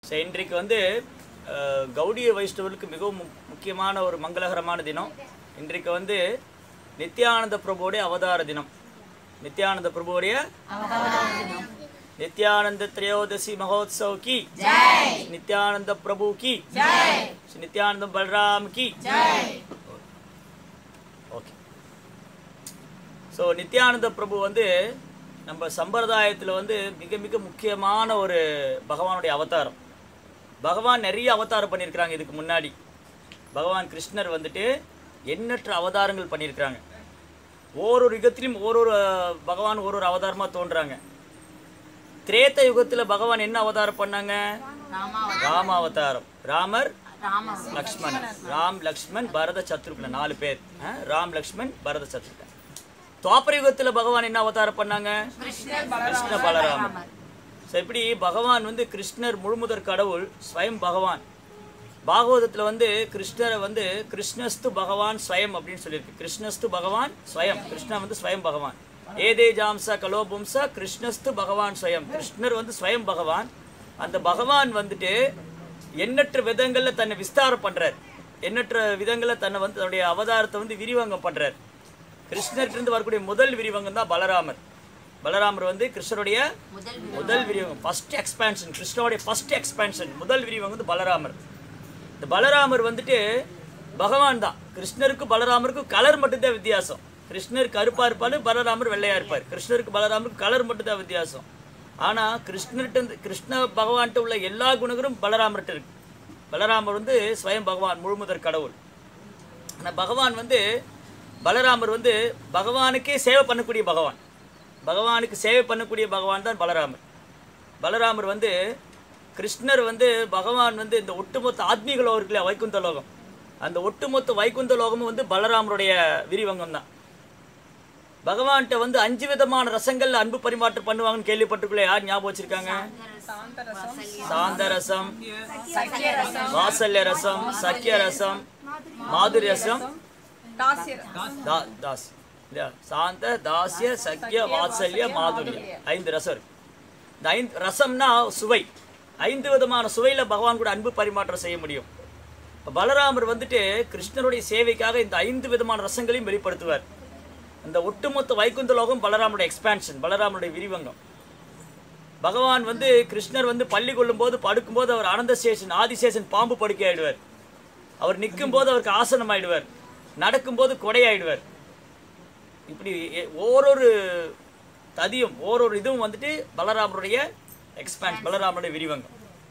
So இன்றைக்கு வந்து அஹ், கௌடிய வைஷ்ணவர்களுக்கு மிகவும் மு- முக்கியமான ஒரு மங்களகரமான தினம் இன்றைக்கு வந்து நித்யானந்த பிரபுவுடைய அவதார தினம் நித்யானந்த பிரபுவுடைய நித்யானந்த திரையோதசி மகோத்சவ் கி நித்யானந்த பிரபு கி ஸ்ரீ நித்யானந்த பலராம் கி ஓகே ஸோ நித்யானந்த பிரபு வந்து நம்ம சம்பிரதாயத்தில் வந்து மிக மிக முக்கியமான ஒரு பகவானுடைய அவதாரம் பகவான் நிறைய அவதாரம் பண்ணியிருக்கிறாங்க இதுக்கு முன்னாடி பகவான் கிருஷ்ணர் வந்துட்டு எண்ணற்ற அவதாரங்கள் பண்ணியிருக்கிறாங்க ஓரொரு யுகத்திலும் ஓரொரு அஹ், பகவான் ஒரு ஒரு அவதாரமாக தோன்றாங்க திரேத்த யுகத்தில் பகவான் என்ன அவதாரம் பண்ணாங்க ராம அவதாரம் ராமர் லக்ஷ்மணன் ராம் லக்ஷ்மண் பரத சத்ருக்ன நாலு பேர் அஹ், ராம் லக்ஷ்மண் பரத சத்ருக்ன துவாபர யுகத்துல பகவான் என்ன அவதாரம் பண்ணாங்க கிருஷ்ண பலராமன் ஸோ இப்படி பகவான் வந்து கிருஷ்ணர் முழுமுதற் கடவுள் ஸ்வயம் பகவான் பாகவதத்துல வந்து கிருஷ்ணரை வந்து கிருஷ்ணஸ்து பகவான் ஸ்வயம் அப்படின்னு சொல்லியிருக்கு கிருஷ்ணஸ்து பகவான் ஸ்வயம் கிருஷ்ணா வந்து ஸ்வயம் பகவான் ஏதே ஜாம்சா கலோ பும்சா கிருஷ்ணஸ்து பகவான் ஸ்வயம் கிருஷ்ணர் வந்து ஸ்வயம் பகவான் அந்த பகவான் வந்துட்டு எண்ணற்ற விதங்கள்ல தன்னை விஸ்தாரம் பண்றார் எண்ணற்ற விதங்கள்ல தன்னை வந்து தன்னுடைய அவதாரத்தை வந்து விரிவாங்கம் பண்றார் கிருஷ்ணர்கிட்ட வரக்கூடிய முதல் விரிவங்கம் தான் பலராமர் பலராமர் வந்து கிருஷ்ணருடைய முதல் விரிவங்கம் ஃபர்ஸ்ட் எக்ஸ்பான்ஷன் கிருஷ்ணருடைய ஃபர்ஸ்ட் எக்ஸ்பான்ஷன் முதல் விரிவங்கம் வந்து பலராமர் இந்த பலராமர் வந்துட்டு பகவான் தான் கிருஷ்ணருக்கு பலராமருக்கும் கலர் மட்டும்தான் வித்தியாசம் கிருஷ்ணர் கருப்பா இருப்பாரு பலராமர் வெள்ளையா இருப்பார் கிருஷ்ணருக்கு பலராமருக்கு கலர் மட்டும்தான் வித்தியாசம் ஆனா கிருஷ்ணர்கிட்ட இருந்து- கிருஷ்ண பகவான்கிட்ட உள்ள எல்லா குணங்களும் பலராமர்கிட்ட இருக்கு பலராமர் வந்து ஸ்வயம் பகவான் முழுமுதற் கடவுள் ஆனா பகவான் வந்து பலராமர் வந்து பகவானுக்கே சேவை பண்ணக்கூடிய பகவான் பகவானுக்கு சேவை பண்ணக்கூடிய பகவான் தான் பலராமர் பலராமர் வந்து கிருஷ்ணர் வந்து பகவான் வந்து இந்த ஒட்டுமொத்த ஆத்மீக லோகம் இருக்குல்ல வைகுந்த லோகம் அந்த ஒட்டுமொத்த வைகுந்த லோகமும் வந்து பலராமருடைய விரிவங்கம் தான் பகவான்கிட்ட வந்து அஞ்சு விதமான ரசங்கள்ல அன்பு பரிமாற்றம் பண்ணுவாங்கன்னு கேள்விப்பட்டிருக்கல யார் ஞாபகம் வச்சிருக்காங்க சாந்த ரசம் வாசல்ய ரசம் சக்கிய ரசம் மாதுரி ரசம் தா- தாஸ் இல்லையா சாந்த தாசிய சக்கிய வாத்சல்ய மாதுரிய ஐந்து ரசம் இருக்கு இந்த ஐந்து ரசம்னா சுவை ஐந்து விதமான சுவையில பகவான் கூட அன்பு பரிமாற்றம் செய்ய முடியும் இப்ப பலராமர் வந்துட்டு கிருஷ்ணருடைய சேவைக்காக இந்த ஐந்து விதமான ரசங்களையும் வெளிப்படுத்துவார் இந்த ஒட்டுமொத்த வைகுந்த லோகம் பலராமருடைய எக்ஸ்பான்ஷன் பலராமருடைய விரிவங்கம் பகவான் வந்து கிருஷ்ணர் வந்து பள்ளி கொள்ளும் போது படுக்கும்போது அவர் அனந்த சேஷன் ஆதிசேஷன் பாம்பு படுக்கை ஆயிடுவார் அவர் நிற்கும் போது அவருக்கு ஆசனம் ஆயிடுவார் நடக்கும்போது கொடையாயிடுவார் இப்படி எ- ஓரொரு ததியும் ஓரொரு இதுவும் வந்துட்டு பலராமருடைய எக்ஸ்பான்ஸ் பலராமருடைய விரிவங்கம்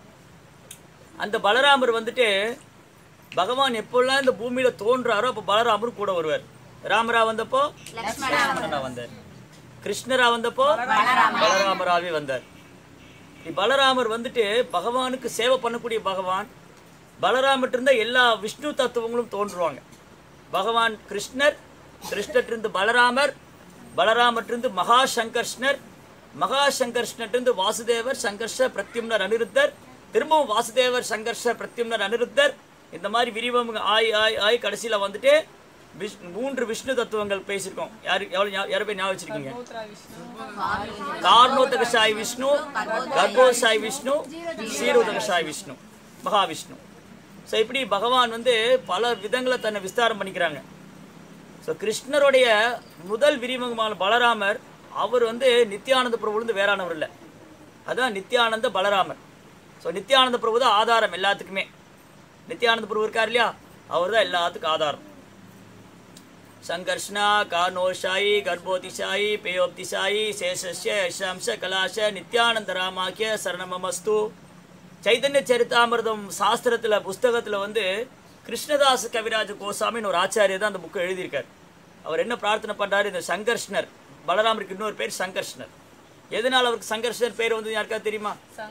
அந்த பலராமர் வந்துட்டு பகவான் எப்பெல்லாம் இந்த பூமியில தோன்றாரோ அப்போ பலராமரும் கூட வருவார் ராமரா வந்தப்போ லக்ஷ்மணனா வந்தார் கிருஷ்ணரா வந்தப்போ பலராமராவே வந்தார் இப்படி பலராமர் வந்துட்டு பகவானுக்கு சேவை பண்ணக்கூடிய பகவான் பலராமர்ட்ட இருந்த எல்லா விஷ்ணு தத்துவங்களும் தோன்றுவாங்க பகவான் கிருஷ்ணர் கிருஷ்ணர்ட்டிருந்து பலராமர் பலராமர்ட்டிருந்து மகா சங்கர்ஷ்ணர் மகா சங்கர்ஷ்ணர்ட்டிருந்து வாசுதேவர் சங்கர்ஷ பிரத்யும்னர் அனிருத்தர் திரும்பவும் வாசுதேவர் சங்கர்ஷ பிரத்யும்னர் அனிருத்தர் இந்த மாதிரி விரிவம் ஆய் ஆய் ஆய் கடைசியில் வந்துட்டு விஷ் மூன்று விஷ்ணு தத்துவங்கள் பேசியிருக்கோம் யாரு எவ்வளோ யாரை பேர் ஞாபகம் வச்சிருக்கீங்க கார்ணோதகசாய் விஷ்ணு கர்ப்போசாய் விஷ்ணு சீரோதகசாய் விஷ்ணு மகாவிஷ்ணு ஸோ இப்படி பகவான் வந்து பல விதங்களை தன்னை விஸ்தாரம் பண்ணிக்கிறாங்க ஸோ கிருஷ்ணருடைய முதல் விரிவகமான பலராமர் அவர் வந்து நித்யானந்த பிரபுலேருந்து வேறானவர் இல்லை அதான் நித்யானந்த பலராமர் ஸோ நித்யானந்த பிரபு தான் ஆதாரம் எல்லாத்துக்குமே நித்யானந்த பிரபு இருக்கார் இல்லையா அவர் தான் எல்லாத்துக்கும் ஆதாரம் சங்கர்ஷ்ணா கார்ணோஷாயி கர்ப்போதிஷாயி பேயோப்திஷாயி சேஷஸ்ய யஷாம்ச கலாஷ நித்யானந்த ராமாக்கிய சரணமமஸ்து சைதன்ய சரிதாமிர்தம் சாஸ்திரத்தில் புஸ்தகத்தில் வந்து கிருஷ்ணதாஸ் கவிராஜ கோசாமின்னு ஒரு ஆச்சாரியர் தான் அந்த புக்கை எழுதியிருக்கார் அவர் என்ன பிரார்த்தனை பண்றாரு இந்த சங்கர்ஷ்ணர் பலராமருக்கு இன்னொரு பேர் சங்கர்ஷ்ணர் எதனால் அவருக்கு சங்கர்ஷ்ணர் பேர் வந்து யாருக்கா தெரியுமா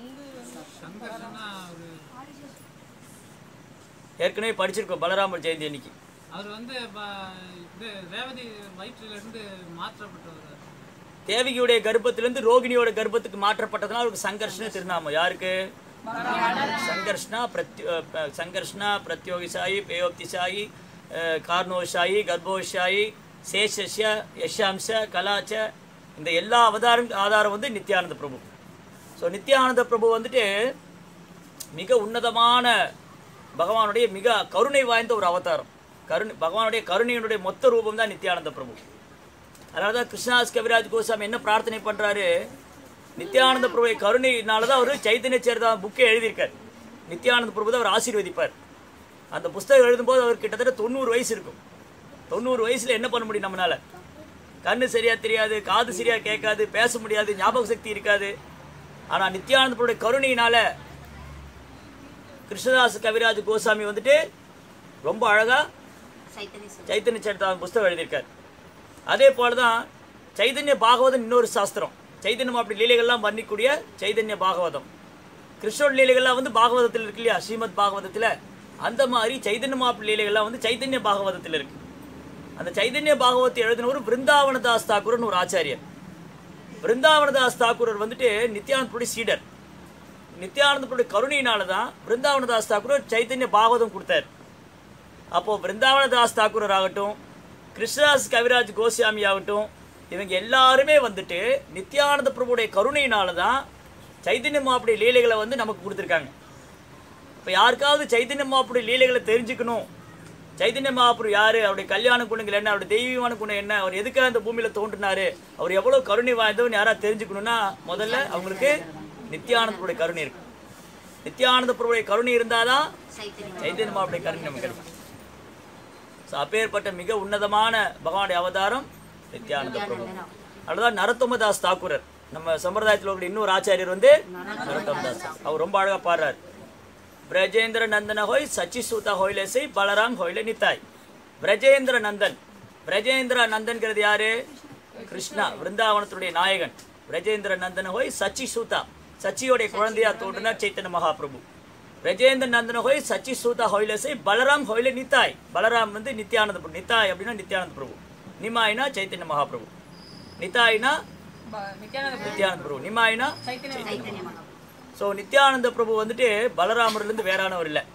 ஏற்கனவே படிச்சிருக்கோம் பலராமர் ஜெயந்தி அன்னைக்கு அவர் வந்து ப- இது ரேவதி வயிற்றில இருந்து மாற்றப்பட்டவர் தேவகியுடைய கர்ப்பத்திலிருந்து ரோகிணியோட கர்ப்பத்துக்கு மாற்றப்பட்டதுனால அவருக்கு சங்கர்ஷ்ண திருநாமம் யாருக்கு சங்கர்ஷ்ணா பிரத்யோ அஹ் சங்கர்ஷ்ணா பிரத்யோகிசாயி பேயோக்திசாயி அஹ் கார்ணோஷாயி கர்ப்போஷாயி சேஷஸ்ய யஷாம்ச கலாச்ச இந்த எல்லா அவதாரம் ஆதாரம் வந்து நித்யானந்த பிரபு ஸோ நித்யானந்த பிரபு வந்துட்டு மிக உன்னதமான பகவானுடைய மிக கருணை வாய்ந்த ஒரு அவதாரம் கருணை பகவானுடைய கருணையினுடைய மொத்த ரூபம் தான் நித்யானந்த பிரபு அதனால தான் கிருஷ்ணாஸ் கவிராஜ் கோசாமி என்ன பிரார்த்தனை பண்றாரு நித்யானந்த பிரபுவை கருணையினால தான் அவர் சைத்தன்ய சேர்தா புக்கை எழுதியிருக்கார் நித்யானந்த பிரபு தான் அவர் ஆசீர்வதிப்பார் அந்த புஸ்தகம் எழுதும்போது அவர் கிட்டத்தட்ட தொண்ணூறு வயசு இருக்கும் தொண்ணூறு வயசுல என்ன பண்ண முடியும் நம்மளால கண்ணு சரியா தெரியாது காது சரியா கேட்காது பேச முடியாது ஞாபக சக்தி இருக்காது ஆனா நித்யானந்த பிரபுடைய கருணையினால கிருஷ்ணதாஸ் கவிராஜ் கோசாமி வந்துட்டு ரொம்ப அழகா சைத்தன்ய சொல்லு. சைத்தன்ய சரிதாம புஸ்தகம் எழுதியிருக்கார் அதே போல தான் சைதன்ய பாகவதம் இன்னொரு சாஸ்திரம் சைதன்யம் அப்படி லீலைகள்லாம் பண்ணிக்கூடிய சைதன்ய பாகவதம் கிருஷ்ணோட லீலைகள்லாம் வந்து பாகவதத்தில் இருக்கு இல்லையா ஸ்ரீமத் பாகவதத்தில் அந்த மாதிரி சைதன்ய மாப்பிள்ளை லீலைகள்லாம் வந்து சைதன்ய பாகவதத்தில் இருக்கு அந்த சைதன்ய பாகவத்தை எழுதினவர் பிருந்தாவனதாஸ் தாக்கூர்னு ஒரு ஆச்சாரியர் பிருந்தாவனதாஸ் தாக்கூரர் வந்துட்டு நித்யானந்தபுடைய சீடர் நித்யானந்தபுடைய கருணையினால தான் பிருந்தாவனதாஸ் தாக்கூர் சைத்தன்ய பாகவதம் கொடுத்தார் அப்போ பிருந்தாவனதாஸ் தாக்கூரர் ஆகட்டும் கிருஷ்ணதாஸ் கவிராஜ் கோஸ்வாமி ஆகட்டும் இவங்க எல்லாருமே வந்துட்டு நித்யானந்த பிரபுடைய கருணையினால தான் சைத்தன்ய மாப்புடைய லீலைகளை வந்து நமக்கு கொடுத்துருக்காங்க இப்போ யாருக்காவது சைத்தன்ய மாப்புடைய லீலைகளை தெரிஞ்சுக்கணும் சைத்தன்ய மகாபுரு யாரு அவருடைய கல்யாண குணங்கள் என்ன அவருடைய தெய்வீகமான குணம் என்ன அவர் எதுக்காக இந்த பூமியில தோன்றினாரு அவர் எவ்வளவு கருணை வாய்ந்தவன் யாராவது தெரிஞ்சுக்கணும்னா முதல்ல அவங்களுக்கு நித்யானந்தருடைய கருணை இருக்கு நித்யானந்த பிரபுடைய கருணை இருந்தாதான் சைத்தன்யம் சைத்தன்ய மாவுடைய கருணை நமக்கு கிடைக்கும் ஸோ அப்பேற்பட்ட மிக உன்னதமான பகவானுடைய அவதாரம் நித்யானந்த பிரபு அதுதான் நரத்தமதாஸ் தாக்கூரர் நம்ம சம்பிரதாயத்தில் உள்ள இன்னொரு ஆச்சாரியர் வந்து நரத்தமதாஸ் அவர் ரொம்ப அழகா பாடுறார் பிரஜேந்திர நந்தன ஹோய் சச்சி சூதா ஹோயிலேசை பலராம் ஹோயில நித்தாய் பிரஜேந்திர நந்தன் பிரஜேந்திர நந்தன்கிறது யாரு கிருஷ்ணா விருந்தாவனத்துடைய நாயகன் பிரஜேந்திர நந்தன ஹோய் சச்சி சூதா சச்சியோடைய குழந்தையா தோன்றினார் சைத்தன்ய மகாபிரபு பிரஜேந்திர நந்தன ஹோய் சச்சி சூதா ஹோயிலசை பலராம் ஹோயில நித்தாய் பலராம் வந்து நித்யானந்த பிரபு நித்தாய் அப்படின்னா நித்யானந்த பிரபு நிமாயினா சைத்தன்ய மகாபிரபு நித்தாயினா நித்யானந்த பிரபு நிமாயினா சைத்தன்ய மகா ஸோ நித்யானந்த பிரபு வந்துட்டு பலராமர்லேருந்து வேறானவர் இல்லை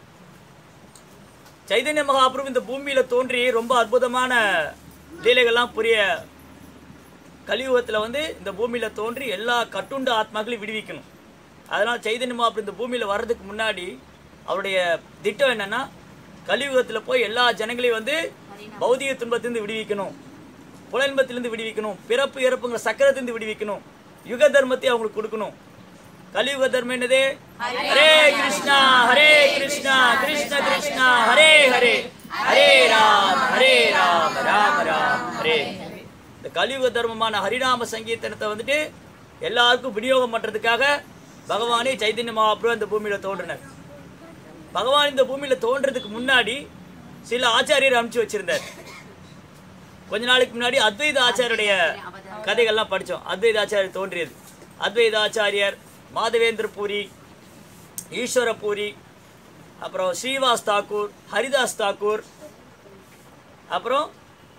சைதன்ய மகாபிரபு இந்த பூமியில தோன்றி ரொம்ப அற்புதமான லீலைகள்லாம் புரிய கலியுகத்தில் வந்து இந்த பூமியில தோன்றி எல்லா கட்டுண்ட ஆத்மாக்களையும் விடுவிக்கணும் அதனால் சைதன்ய மகாபிரபு இந்த பூமியில வர்றதுக்கு முன்னாடி அவருடைய திட்டம் என்னன்னா கலியுகத்தில் போய் எல்லா ஜனங்களையும் வந்து பௌதிக துன்பத்திலிருந்து விடுவிக்கணும் புலன்பத்திலிருந்து விடுவிக்கணும் பிறப்பு இறப்புங்கிற சக்கரத்திலிருந்து விடுவிக்கணும் யுக தர்மத்தை அவங்களுக்கு கொடுக்கணும் கலியுக தர்மம் என்னது ஹரே கிருஷ்ணா ஹரே கிருஷ்ணா கிருஷ்ண கிருஷ்ணா ஹரே ஹரே ஹரே ராம் ஹரே ராம் ராம ராம் ஹரே இந்த கலியுக தர்மமான ஹரிநாம சங்கீர்த்தனத்தை வந்துட்டு எல்லாருக்கும் விநியோகம் பண்றதுக்காக பகவானே சைதன்ய மகாபிரபு இந்த பூமியில தோன்றினார் பகவான் இந்த பூமியில தோன்றதுக்கு முன்னாடி சில ஆச்சாரியர் அனுப்பிச்சு வச்சிருந்தார் கொஞ்ச நாளைக்கு முன்னாடி அத்வைத ஆச்சாரியருடைய கதைகள்லாம் படித்தோம் அத்வைத ஆச்சாரியர் தோன்றியது அத்வைத ஆச்சாரியர் மாதவேந்திர பூரி ஈஸ்வர பூரி அப்புறம் ஸ்ரீவாஸ் தாக்கூர் ஹரிதாஸ் தாக்கூர் அப்புறம்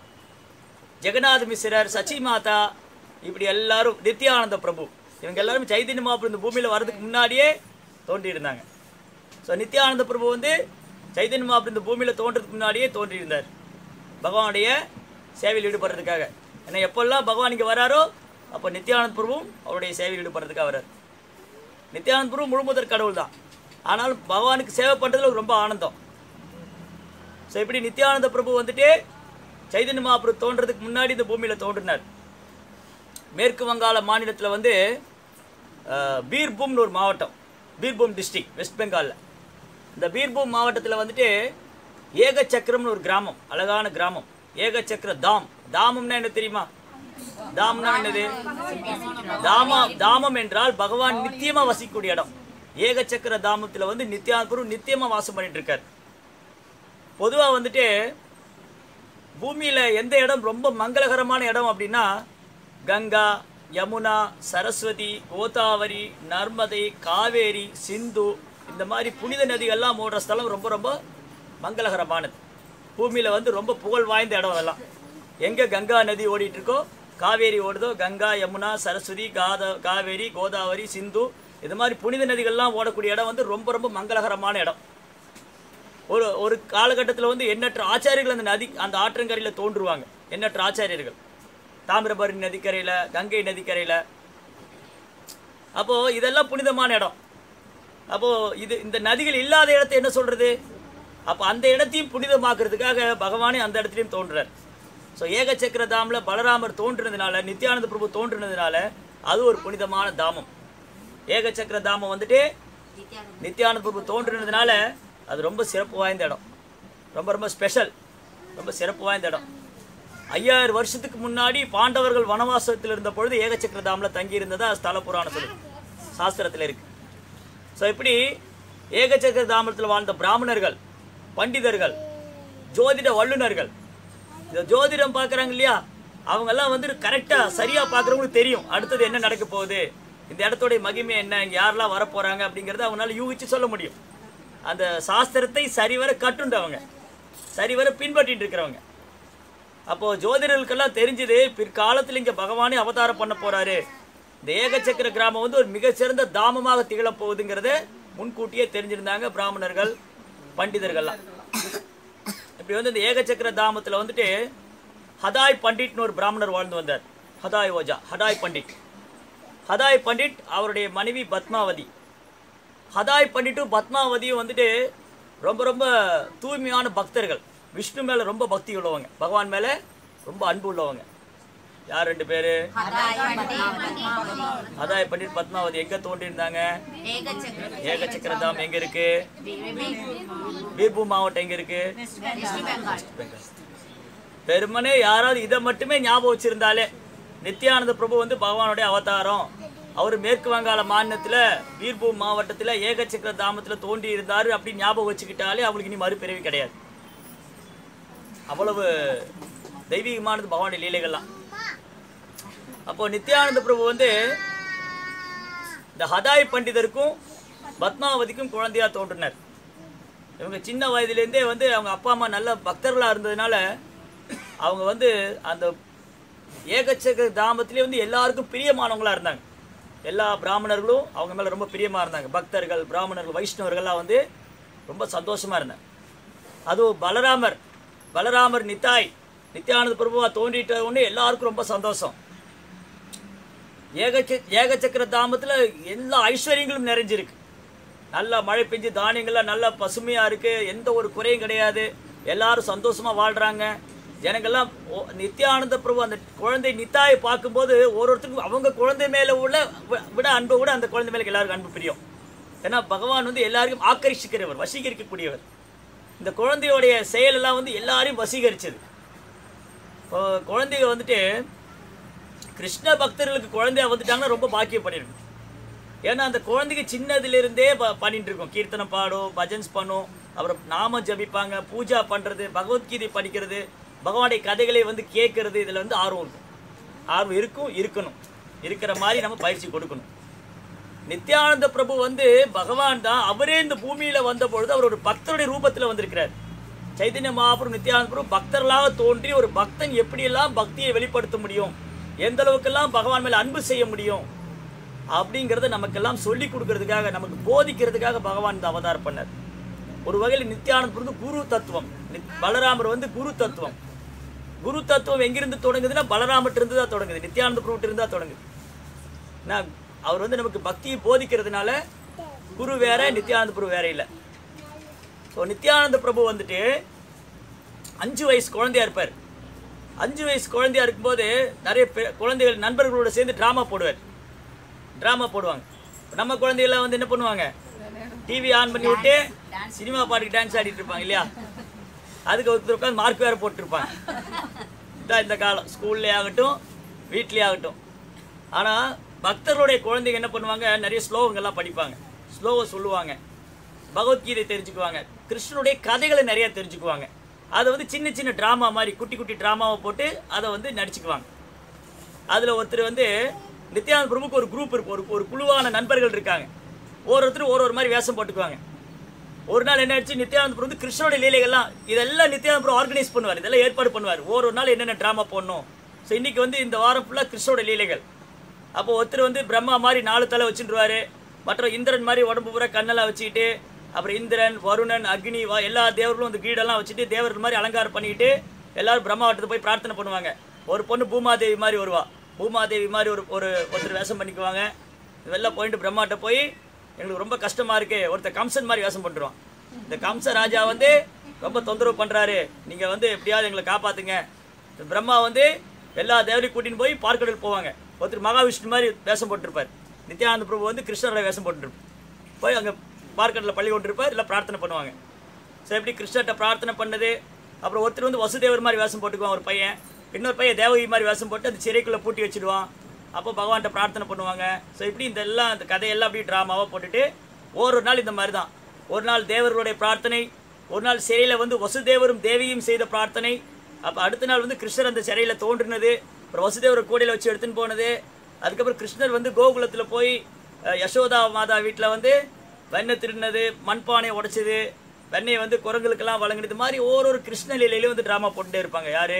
ஜெகநாத மிஸ்ரர் சச்சி மாதா இப்படி எல்லாரும் நித்யானந்த பிரபு இவங்க எல்லாரும் சைதன்ய மகாபிரபு இந்த பூமியில் வர்றதுக்கு முன்னாடியே தோன்றியிருந்தாங்க ஸோ நித்யானந்த பிரபு வந்து சைதன்ய மகாபிரபு இந்த பூமியில் தோன்றதுக்கு முன்னாடியே தோன்றியிருந்தார் பகவானுடைய சேவையில் ஈடுபடுறதுக்காக ஏன்னா எப்பெல்லாம் பகவான் இங்கே வராரோ அப்போ நித்யானந்த பிரபுவும் அவருடைய சேவையில் ஈடுபடுறதுக்காக வரார் நித்யானந்த பிரபு முழுமுதற் கடவுள் தான் ஆனாலும் பகவானுக்கு சேவை பண்ணுறதுல ரொம்ப ஆனந்தம் ஸோ இப்படி நித்யானந்த பிரபு வந்துட்டு சைதன்ய மகாபிரபு தோன்றதுக்கு முன்னாடி இந்த பூமியில் தோன்றினார் மேற்கு வங்காள மாநிலத்தில் வந்து அஹ், பீர்பூம்னு ஒரு மாவட்டம் பீர்பூம் டிஸ்ட்ரிக்ட் வெஸ்ட் பெங்காலில் இந்த பீர்பூம் மாவட்டத்தில் வந்துட்டு ஏகச்சக்கரம்னு ஒரு கிராமம் அழகான கிராமம் ஏகச்சக்கர தாம் தாமம்னா என்ன தெரியுமா தாம்னா என்னது தாமா தாமம் என்றால் பகவான் நித்தியமா வசிக்கக்கூடிய இடம் ஏகச்சக்கர தாமத்தில் வந்து நித்யாபுரு நித்தியமா வாசம் பண்ணிட்டு இருக்கார் பொதுவா வந்துட்டு பூமியில எந்த இடம் ரொம்ப மங்களகரமான இடம் அப்படின்னா கங்கா யமுனா சரஸ்வதி கோதாவரி நர்மதை காவேரி சிந்து இந்த மாதிரி புனித நதிகள்லாம் ஓடுற ஸ்தலம் ரொம்ப ரொம்ப மங்களகரமானது பூமியில வந்து ரொம்ப புகழ் வாய்ந்த இடம் அதெல்லாம் எங்க கங்கா நதி ஓடிட்டு இருக்கோ காவேரி ஓடுதோ கங்கா யமுனா சரஸ்வதி காத காவேரி கோதாவரி சிந்து இது மாதிரி புனித நதிகள்லாம் ஓடக்கூடிய இடம் வந்து ரொம்ப ரொம்ப மங்களகரமான இடம் ஒரு ஒரு காலகட்டத்தில் வந்து எண்ணற்ற ஆச்சாரியர்கள் அந்த நதி அந்த ஆற்றங்கரையில் தோன்றுவாங்க எண்ணற்ற ஆச்சாரியர்கள் தாமிரபரணி நதிக்கரையில் கங்கை நதிக்கரையில் அப்போது இதெல்லாம் புனிதமான இடம் அப்போ இது இந்த நதிகள் இல்லாத இடத்தை என்ன சொல்றது அப்போ அந்த இடத்தையும் புனிதமாக்குறதுக்காக பகவானே அந்த இடத்துலையும் தோன்றுறார் ஸோ ஏகச்சக்கர தாமில் பலராமர் தோன்றினதுனால நித்யானந்த பிரபு தோன்றினதுனால அது ஒரு புனிதமான தாமம் ஏகச்சக்கர தாமம் வந்துட்டு நித்யானந்த நித்யானந்த பிரபு தோன்றினதுனால அது ரொம்ப சிறப்பு வாய்ந்த இடம் ரொம்ப ரொம்ப ஸ்பெஷல் ரொம்ப சிறப்பு வாய்ந்த இடம் ஐயாயிரம் வருஷத்துக்கு முன்னாடி பாண்டவர்கள் வனவாசத்தில் இருந்த பொழுது ஏகச்சக்கர தாமில் தங்கி இருந்ததா ஸ்தல புராணம் சொல்லு சாஸ்திரத்தில் இருக்கு ஸோ இப்படி ஏகச்சக்கர தாமத்தில் வாழ்ந்த பிராமணர்கள் பண்டிதர்கள் ஜோதிட வல்லுனர்கள் இந்த ஜோதிடம் பார்க்குறாங்க இல்லையா அவங்கெல்லாம் வந்து கரெக்டாக சரியாக பார்க்குறவங்களுக்கு தெரியும் அடுத்தது என்ன நடக்க போகுது இந்த இடத்தோடைய மகிமை என்ன இங்கே யாரெல்லாம் வரப்போகிறாங்க அப்படிங்கிறத அவங்களால யூகிச்சு சொல்ல முடியும் அந்த சாஸ்திரத்தை சரிவர கட்டுண்டவங்க சரிவர பின்பற்றிட்டு இருக்கிறவங்க அப்போ ஜோதிடர்களுக்கெல்லாம் தெரிஞ்சது பிற்காலத்தில் இங்க பகவானே அவதாரம் பண்ண போறாரு இந்த ஏகச்சக்கர கிராமம் வந்து ஒரு மிகச்சிறந்த தாமமாக திகழப் போகுதுங்கிறத முன்கூட்டியே தெரிஞ்சிருந்தாங்க பிராமணர்கள் பண்டிதர்கள்லாம் இப்படி வந்து இந்த ஏகச்சக்கர தாமத்துல வந்துட்டு ஹதாய் பண்டிட்னு ஒரு பிராமணர் வாழ்ந்து வந்தார் ஹதாய் ஓஜா ஹதாய் பண்டிட் ஹதாய் பண்டிட் அவருடைய மனைவி பத்மாவதி ஹதாய் பண்டிட்டும் பத்மாவதியும் வந்துட்டு ரொம்ப ரொம்ப தூய்மையான பக்தர்கள் விஷ்ணு மேல ரொம்ப பக்தி உள்ளவங்க பகவான் மேல ரொம்ப அன்பு உள்ளவங்க யார் ரெண்டு பேரு ஹதாய் பண்டிட் ஹதாய் பண்டிட் பத்மாவதி எங்க தோன்றியிருந்தாங்க ஏகச்சக்கர ஏகச்சக்கர தாம் எங்க இருக்கு பீர்பூம் மாவட்டம் எங்க இருக்கு வெஸ்ட் பெங்கால் பெருமனே யாராவது இதை மட்டுமே ஞாபகம் வச்சிருந்தாலே நித்யானந்த பிரபு வந்து பகவானுடைய அவதாரம் அவர் மேற்கு வங்காள மாநிலத்தில் பீர்பூம் மாவட்டத்தில் ஏகச்சக்கர தாமத்தில் தோன்றி இருந்தார் அப்படி ஞாபகம் வச்சுக்கிட்டாலே அவங்களுக்கு இனி மறுபிறவி கிடையாது அவ்வளவு தெய்வீகமானது பகவானுடைய லீலைகள்லாம் அப்போ நித்யானந்த பிரபு வந்து இந்த ஹதாய் பண்டிதருக்கும் பத்மாவதிக்கும் குழந்தையா தோன்றினார் இவங்க சின்ன வயதிலேருந்தே வந்து அவங்க அப்பா அம்மா நல்ல பக்தர்களாக இருந்ததுனால அவங்க வந்து அந்த ஏகச்சக்க தாமத்திலே வந்து எல்லாருக்கும் பிரியமானவங்களா இருந்தாங்க எல்லா பிராமணர்களும் அவங்க மேலே ரொம்ப பிரியமாக இருந்தாங்க பக்தர்கள் பிராமணர்கள் வைஷ்ணவர்கள்லாம் வந்து ரொம்ப சந்தோஷமாக இருந்தாங்க அதுவும் பலராமர் பலராமர் நித்தாய் நித்யானந்த பிரபுவா தோன்றிட்ட உடனே எல்லாருக்கும் ரொம்ப சந்தோஷம் ஏகச்ச ஏகச்சக்கர தாமத்தில் எல்லா ஐஸ்வர்யங்களும் நிறைஞ்சிருக்கு நல்லா மழை பெஞ்சு தானியங்கள்லாம் நல்லா பசுமையாக இருக்குது எந்த ஒரு குறையும் கிடையாது எல்லாரும் சந்தோஷமாக வாழ்கிறாங்க ஜனங்கள்லாம் ஓ- நித்யானந்த பிரபு அந்த குழந்தை நித்தாயை பார்க்கும்போது ஒரு ஒருத்தருக்கும் அவங்க குழந்தை மேலே உள்ள வி- விட அன்பை விட அந்த குழந்தை மேலே எல்லாருக்கும் அன்பு பிரியம் ஏன்னா பகவான் வந்து எல்லாருக்கும் ஆக்கர்ஷிக்கிறவர் வசீகரிக்கக்கூடியவர் இந்த குழந்தையோடைய செயலெல்லாம் வந்து எல்லாரையும் வசீகரிச்சது இப்போ குழந்தைங்க வந்துட்டு கிருஷ்ண பக்தர்களுக்கு குழந்தையா வந்துட்டாங்கன்னா ரொம்ப பாக்கியம் பண்ணிருக்கும் ஏன்னா அந்த குழந்தைக்கு சின்னதிலிருந்தே ப பண்ணிட்டு இருக்கும் கீர்த்தனம் பாடும் பஜன்ஸ் பண்ணும் அப்புறம் நாமம் ஜபிப்பாங்க பூஜா பண்ணுறது பகவத்கீதை படிக்கிறது பகவானுடைய கதைகளை வந்து கேட்கறது இதில் வந்து ஆர்வம் இருக்கும் ஆர்வம் இருக்கும் இருக்கணும் இருக்கிற மாதிரி நம்ம பயிற்சி கொடுக்கணும் நித்யானந்த பிரபு வந்து பகவான் தான் அவரே இந்த பூமியில வந்த பொழுது அவர் ஒரு பக்தருடைய ரூபத்தில் வந்திருக்கிறார் சைதன்ய மகாபுரம் நித்யானந்த பிரபு பக்தர்களாக தோன்றி ஒரு பக்தன் எப்படியெல்லாம் பக்தியை வெளிப்படுத்த முடியும் எந்த அளவுக்கெல்லாம் பகவான் மேல அன்பு செய்ய முடியும் அப்படிங்கிறத நமக்கெல்லாம் சொல்லி கொடுக்கறதுக்காக நமக்கு போதிக்கிறதுக்காக பகவான் இந்த அவதாரம் பண்ணார் ஒரு வகையில் நித்யானந்த பிரபு குரு தத்துவம் நித்- பலராமர் வந்து குரு தத்துவம் குரு தத்துவம் எங்கிருந்து தொடங்குதுன்னா பலராமர்ட்ட இருந்து தான் தொடங்குது நித்யானந்த பிரபுட்ட இருந்து தான் தொடங்குது நான் அவர் வந்து நமக்கு பக்தியை போதிக்கிறதுனால குரு வேற நித்யானந்த பிரபு வேற இல்லை ஸோ நித்யானந்த பிரபு வந்துட்டு அஞ்சு வயசு குழந்தையா இருப்பார் அஞ்சு வயசு குழந்தையா இருக்கும்போது நிறைய பெ- குழந்தைகள் நண்பர்களோட சேர்ந்து ட்ராமா போடுவார் ட்ராமா போடுவாங்க நம்ம குழந்தைகள்லாம் வந்து என்ன பண்ணுவாங்க டிவி ஆன் பண்ணி விட்டு சினிமா பாட்டுக்கு டான்ஸ் ஆடிட்டு இருப்பாங்க இல்லையா அதுக்கு ஒருத்தர் உட்காந்து மார்க் வேற போட்டிருப்பாங்க இதான் இந்த காலம் ஸ்கூல்லே ஆகட்டும் வீட்லேயே ஆகட்டும் ஆனால் பக்தர்களுடைய குழந்தைங்க என்ன பண்ணுவாங்க நிறைய ஸ்லோகங்கள்லாம் படிப்பாங்க ஸ்லோவை சொல்லுவாங்க பகவத்கீதை தெரிஞ்சுக்குவாங்க கிருஷ்ணனுடைய கதைகளை நிறைய தெரிஞ்சுக்குவாங்க அதை வந்து சின்ன சின்ன ட்ராமா மாதிரி குட்டி குட்டி ட்ராமாவை போட்டு அதை வந்து நடிச்சுக்குவாங்க அதில் ஒருத்தர் வந்து நித்யானந்த பிரபுக்கு ஒரு குரூப் இருக்கு ஒரு ஒரு குழுவான நண்பர்கள் இருக்காங்க ஒரு ஒருத்தர் ஒரு ஒரு மாதிரி வேஷம் போட்டுக்குவாங்க ஒரு நாள் என்ன ஆச்சு நித்யானந்த பிரபு வந்து கிருஷ்ணனுடைய லீலைகள்லாம் இதெல்லாம் நித்யானந்த பிரபு ஆர்கனைஸ் பண்ணுவார் இதெல்லாம் ஏற்பாடு பண்ணுவார் ஒரு ஒரு நாள் என்னென்ன ட்ராமா போடணும் ஸோ இன்னைக்கு வந்து இந்த வாரம் ஃபுல்லாக கிருஷ்ணோட லீலைகள் அப்போ ஒருத்தர் வந்து பிரம்மா மாதிரி நாலு தலை வச்சுருவாரு மற்ற இந்திரன் மாதிரி உடம்பு பூரா கண்ணெல்லாம் வச்சுக்கிட்டு அப்புறம் இந்திரன் வருணன் அக்னி வா எல்லா தேவர்களும் அந்த கீடெல்லாம் வச்சுட்டு தேவர்கள் மாதிரி அலங்காரம் பண்ணிக்கிட்டு எல்லாரும் பிரம்மாவட்டத்தை போய் பிரார்த்தனை பண்ணுவாங்க ஒரு பொண்ணு பூமாதேவி மாதிரி வருவா பூமாதேவி மாதிரி ஒரு ஒரு ஒருத்தர் வேஷம் பண்ணிக்குவாங்க இதெல்லாம் போயிட்டு பிரம்மாட்ட போய் எங்களுக்கு ரொம்ப கஷ்டமா இருக்கு ஒருத்தர் கம்சன் மாதிரி வேஷம் பண்ணுறான் இந்த கம்ச ராஜா வந்து ரொம்ப தொந்தரவு பண்றாரு நீங்க வந்து எப்படியாவது எங்களை காப்பாத்துங்க இந்த பிரம்மா வந்து எல்லா தேவரையும் கூட்டின்னு போய் பார்க்கடல் போவாங்க ஒருத்தர் மகாவிஷ்ணு மாதிரி வேஷம் போட்டிருப்பார் நித்யானந்த பிரபு வந்து கிருஷ்ணரோட வேஷம் போட்டுருப்பார் போய் அங்கே பார்க்கடலில் பள்ளி கொண்டிருப்பார் இல்லை பிரார்த்தனை பண்ணுவாங்க ஸோ எப்படி கிருஷ்ணர்கிட்ட பிரார்த்தனை பண்ணது அப்புறம் ஒருத்தர் வந்து வசுதேவர் மாதிரி வேஷம் போட்டுக்குவான் ஒரு பையன் இன்னொரு பையன் தேவகி மாதிரி வேஷம் போட்டு அந்த சிறைக்குள்ளே பூட்டி வச்சிடுவான் அப்போ பகவான்கிட்ட பிரார்த்தனை பண்ணுவாங்க ஸோ இப்படி இந்த எல்லாம் இந்த கதையெல்லாம் அப்படியே ட்ராமாவாக போட்டுட்டு ஒரு நாள் இந்த மாதிரி தான் ஒரு நாள் தேவர்களுடைய பிரார்த்தனை ஒரு நாள் சிறையில் வந்து வசுதேவரும் தேவியும் செய்த பிரார்த்தனை அப்போ அடுத்த நாள் வந்து கிருஷ்ணர் அந்த சிறையில் தோன்றினது அப்புறம் வசுதேவர் கூடையில் வச்சு எடுத்துன்னு போனது அதுக்கப்புறம் கிருஷ்ணர் வந்து கோகுலத்தில் போய் அஹ், யசோதா மாதா வீட்டில் வந்து வெண்ணெய் திருடினது மண்பானையை உடைச்சது வெண்ணெயை வந்து குரங்குகளுக்கெல்லாம் வழங்கினது இது மாதிரி ஒரு கிருஷ்ண லீலையிலையும் வந்து ட்ராமா போட்டுட்டே இருப்பாங்க யாரு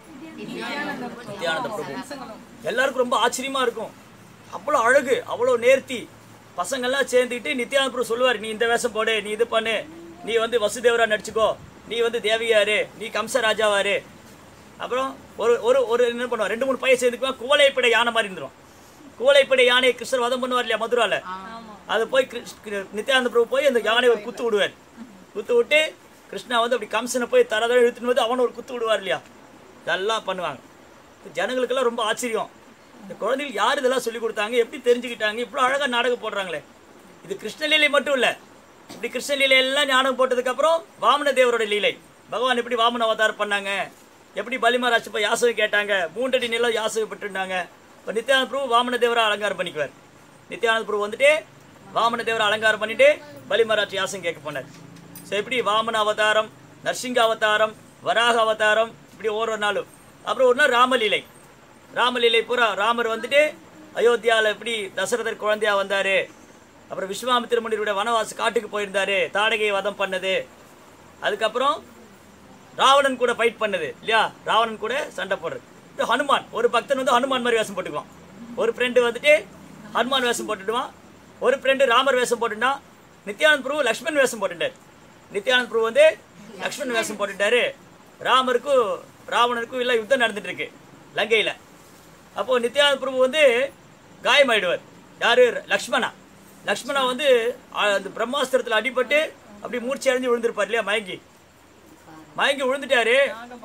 நித்யானந்த பிரபு எல்லாருக்கும் ரொம்ப ஆச்சரியமா இருக்கும் அவ்வளோ அழகு அவ்வளோ நேர்த்தி பசங்கள்லாம் சேர்ந்துக்கிட்டு நித்யானந்த பிரபு சொல்லுவார் நீ இந்த வேஷம் போடு நீ இது பண்ணு நீ வந்து வசுதேவரா நடிச்சுக்கோ நீ வந்து தேவியாரு நீ கம்சராஜாவாரு அப்புறம் ஒரு ஒரு ஒரு என்ன பண்ணுவான் ரெண்டு மூணு பையன் சேர்ந்துக்குவான் குவளைப்படை யானை மாதிரி இருந்துரும் குவளைப்படை யானையை கிருஷ்ணர் வதம் பண்ணுவார் இல்லையா மதுரால அது போய் கிருஷ்- கிரு- நித்யானந்த பிரபு போய் அந்த யானையை ஒரு குத்து விடுவார் குத்து விட்டு கிருஷ்ணா வந்து அப்படி கம்சனை போய் தரதர இழுத்துன்னு வந்து அவனை ஒரு குத்து விடுவார் இல்லையா இதெல்லாம் பண்ணுவாங்க இது ஜனங்களுக்கெல்லாம் ரொம்ப ஆச்சரியம் இந்த குழந்தைகள் யார் இதெல்லாம் சொல்லி கொடுத்தாங்க எப்படி தெரிஞ்சுக்கிட்டாங்க இவ்வளோ அழகாக நாடகம் போடுறாங்களே இது கிருஷ்ணலீலை மட்டும் இல்லை இப்படி கிருஷ்ணலீலை எல்லாம் ஞானம் போட்டதுக்கப்புறம் வாமன தேவரோட லீலை பகவான் எப்படி வாமன அவதாரம் பண்ணாங்க எப்படி பலிமராஜ் போய் யாசகம் கேட்டாங்க மூன்றடி நிலம் யாசகம் பெற்றுட்டாங்க இப்போ நித்யானந்த பிரபு வாமன தேவரை அலங்காரம் பண்ணிக்குவார் நித்யானந்த பிரபு வந்துட்டு வாமன தேவரை அலங்காரம் பண்ணிட்டு பலிமராஜ் யாசகம் கேட்க போனார் ஸோ எப்படி வாமன அவதாரம் நரசிங்க அவதாரம் வராக அவதாரம் இப்படி ஒரு நாளும் அப்புறம் ஒரு நாள் ராமலீலை ராமலீலை பூரா ராமர் வந்துட்டு அயோத்தியாவில் எப்படி தசரதர் குழந்தையா வந்தாரு அப்புறம் விஸ்வாமித்திர முனிவருடைய வனவாச காட்டுக்கு போயிருந்தாரு தாடகையை வதம் பண்ணது அதுக்கப்புறம் ராவணன் கூட ஃபைட் பண்ணது இல்லையா ராவணன் கூட சண்டை போடுறது இது ஹனுமான் ஒரு பக்தன் வந்து ஹனுமான் மாதிரி வேஷம் போட்டுக்குவான் ஒரு ஃப்ரெண்டு வந்துட்டு ஹனுமான் வேஷம் போட்டுடுவான் ஒரு ஃப்ரெண்டு ராமர் வேஷம் போட்டுட்டான் நித்யானந்த் பிரபு லக்ஷ்மண் வேஷம் போட்டுட்டார் நித்யானந்த் பிரபு வந்து லக்ஷ்மண் வேஷம் போட்டுட்டாரு ராமருக்கும் ராவணனுக்கும் எல்லாம் யுத்தம் நடந்துட்டு இருக்கு லங்கையில் அப்போ நித்யானந்த பிரபு வந்து காயமாயிடுவார் யாரு லக்ஷ்மணா லக்ஷ்மணா வந்து ஆ, அந்த பிரம்மாஸ்திரத்தில் அடிபட்டு அப்படி மூர்ச்சி அடைஞ்சு விழுந்திருப்பார் இல்லையா மயங்கி மயங்கி விழுந்துட்டாரு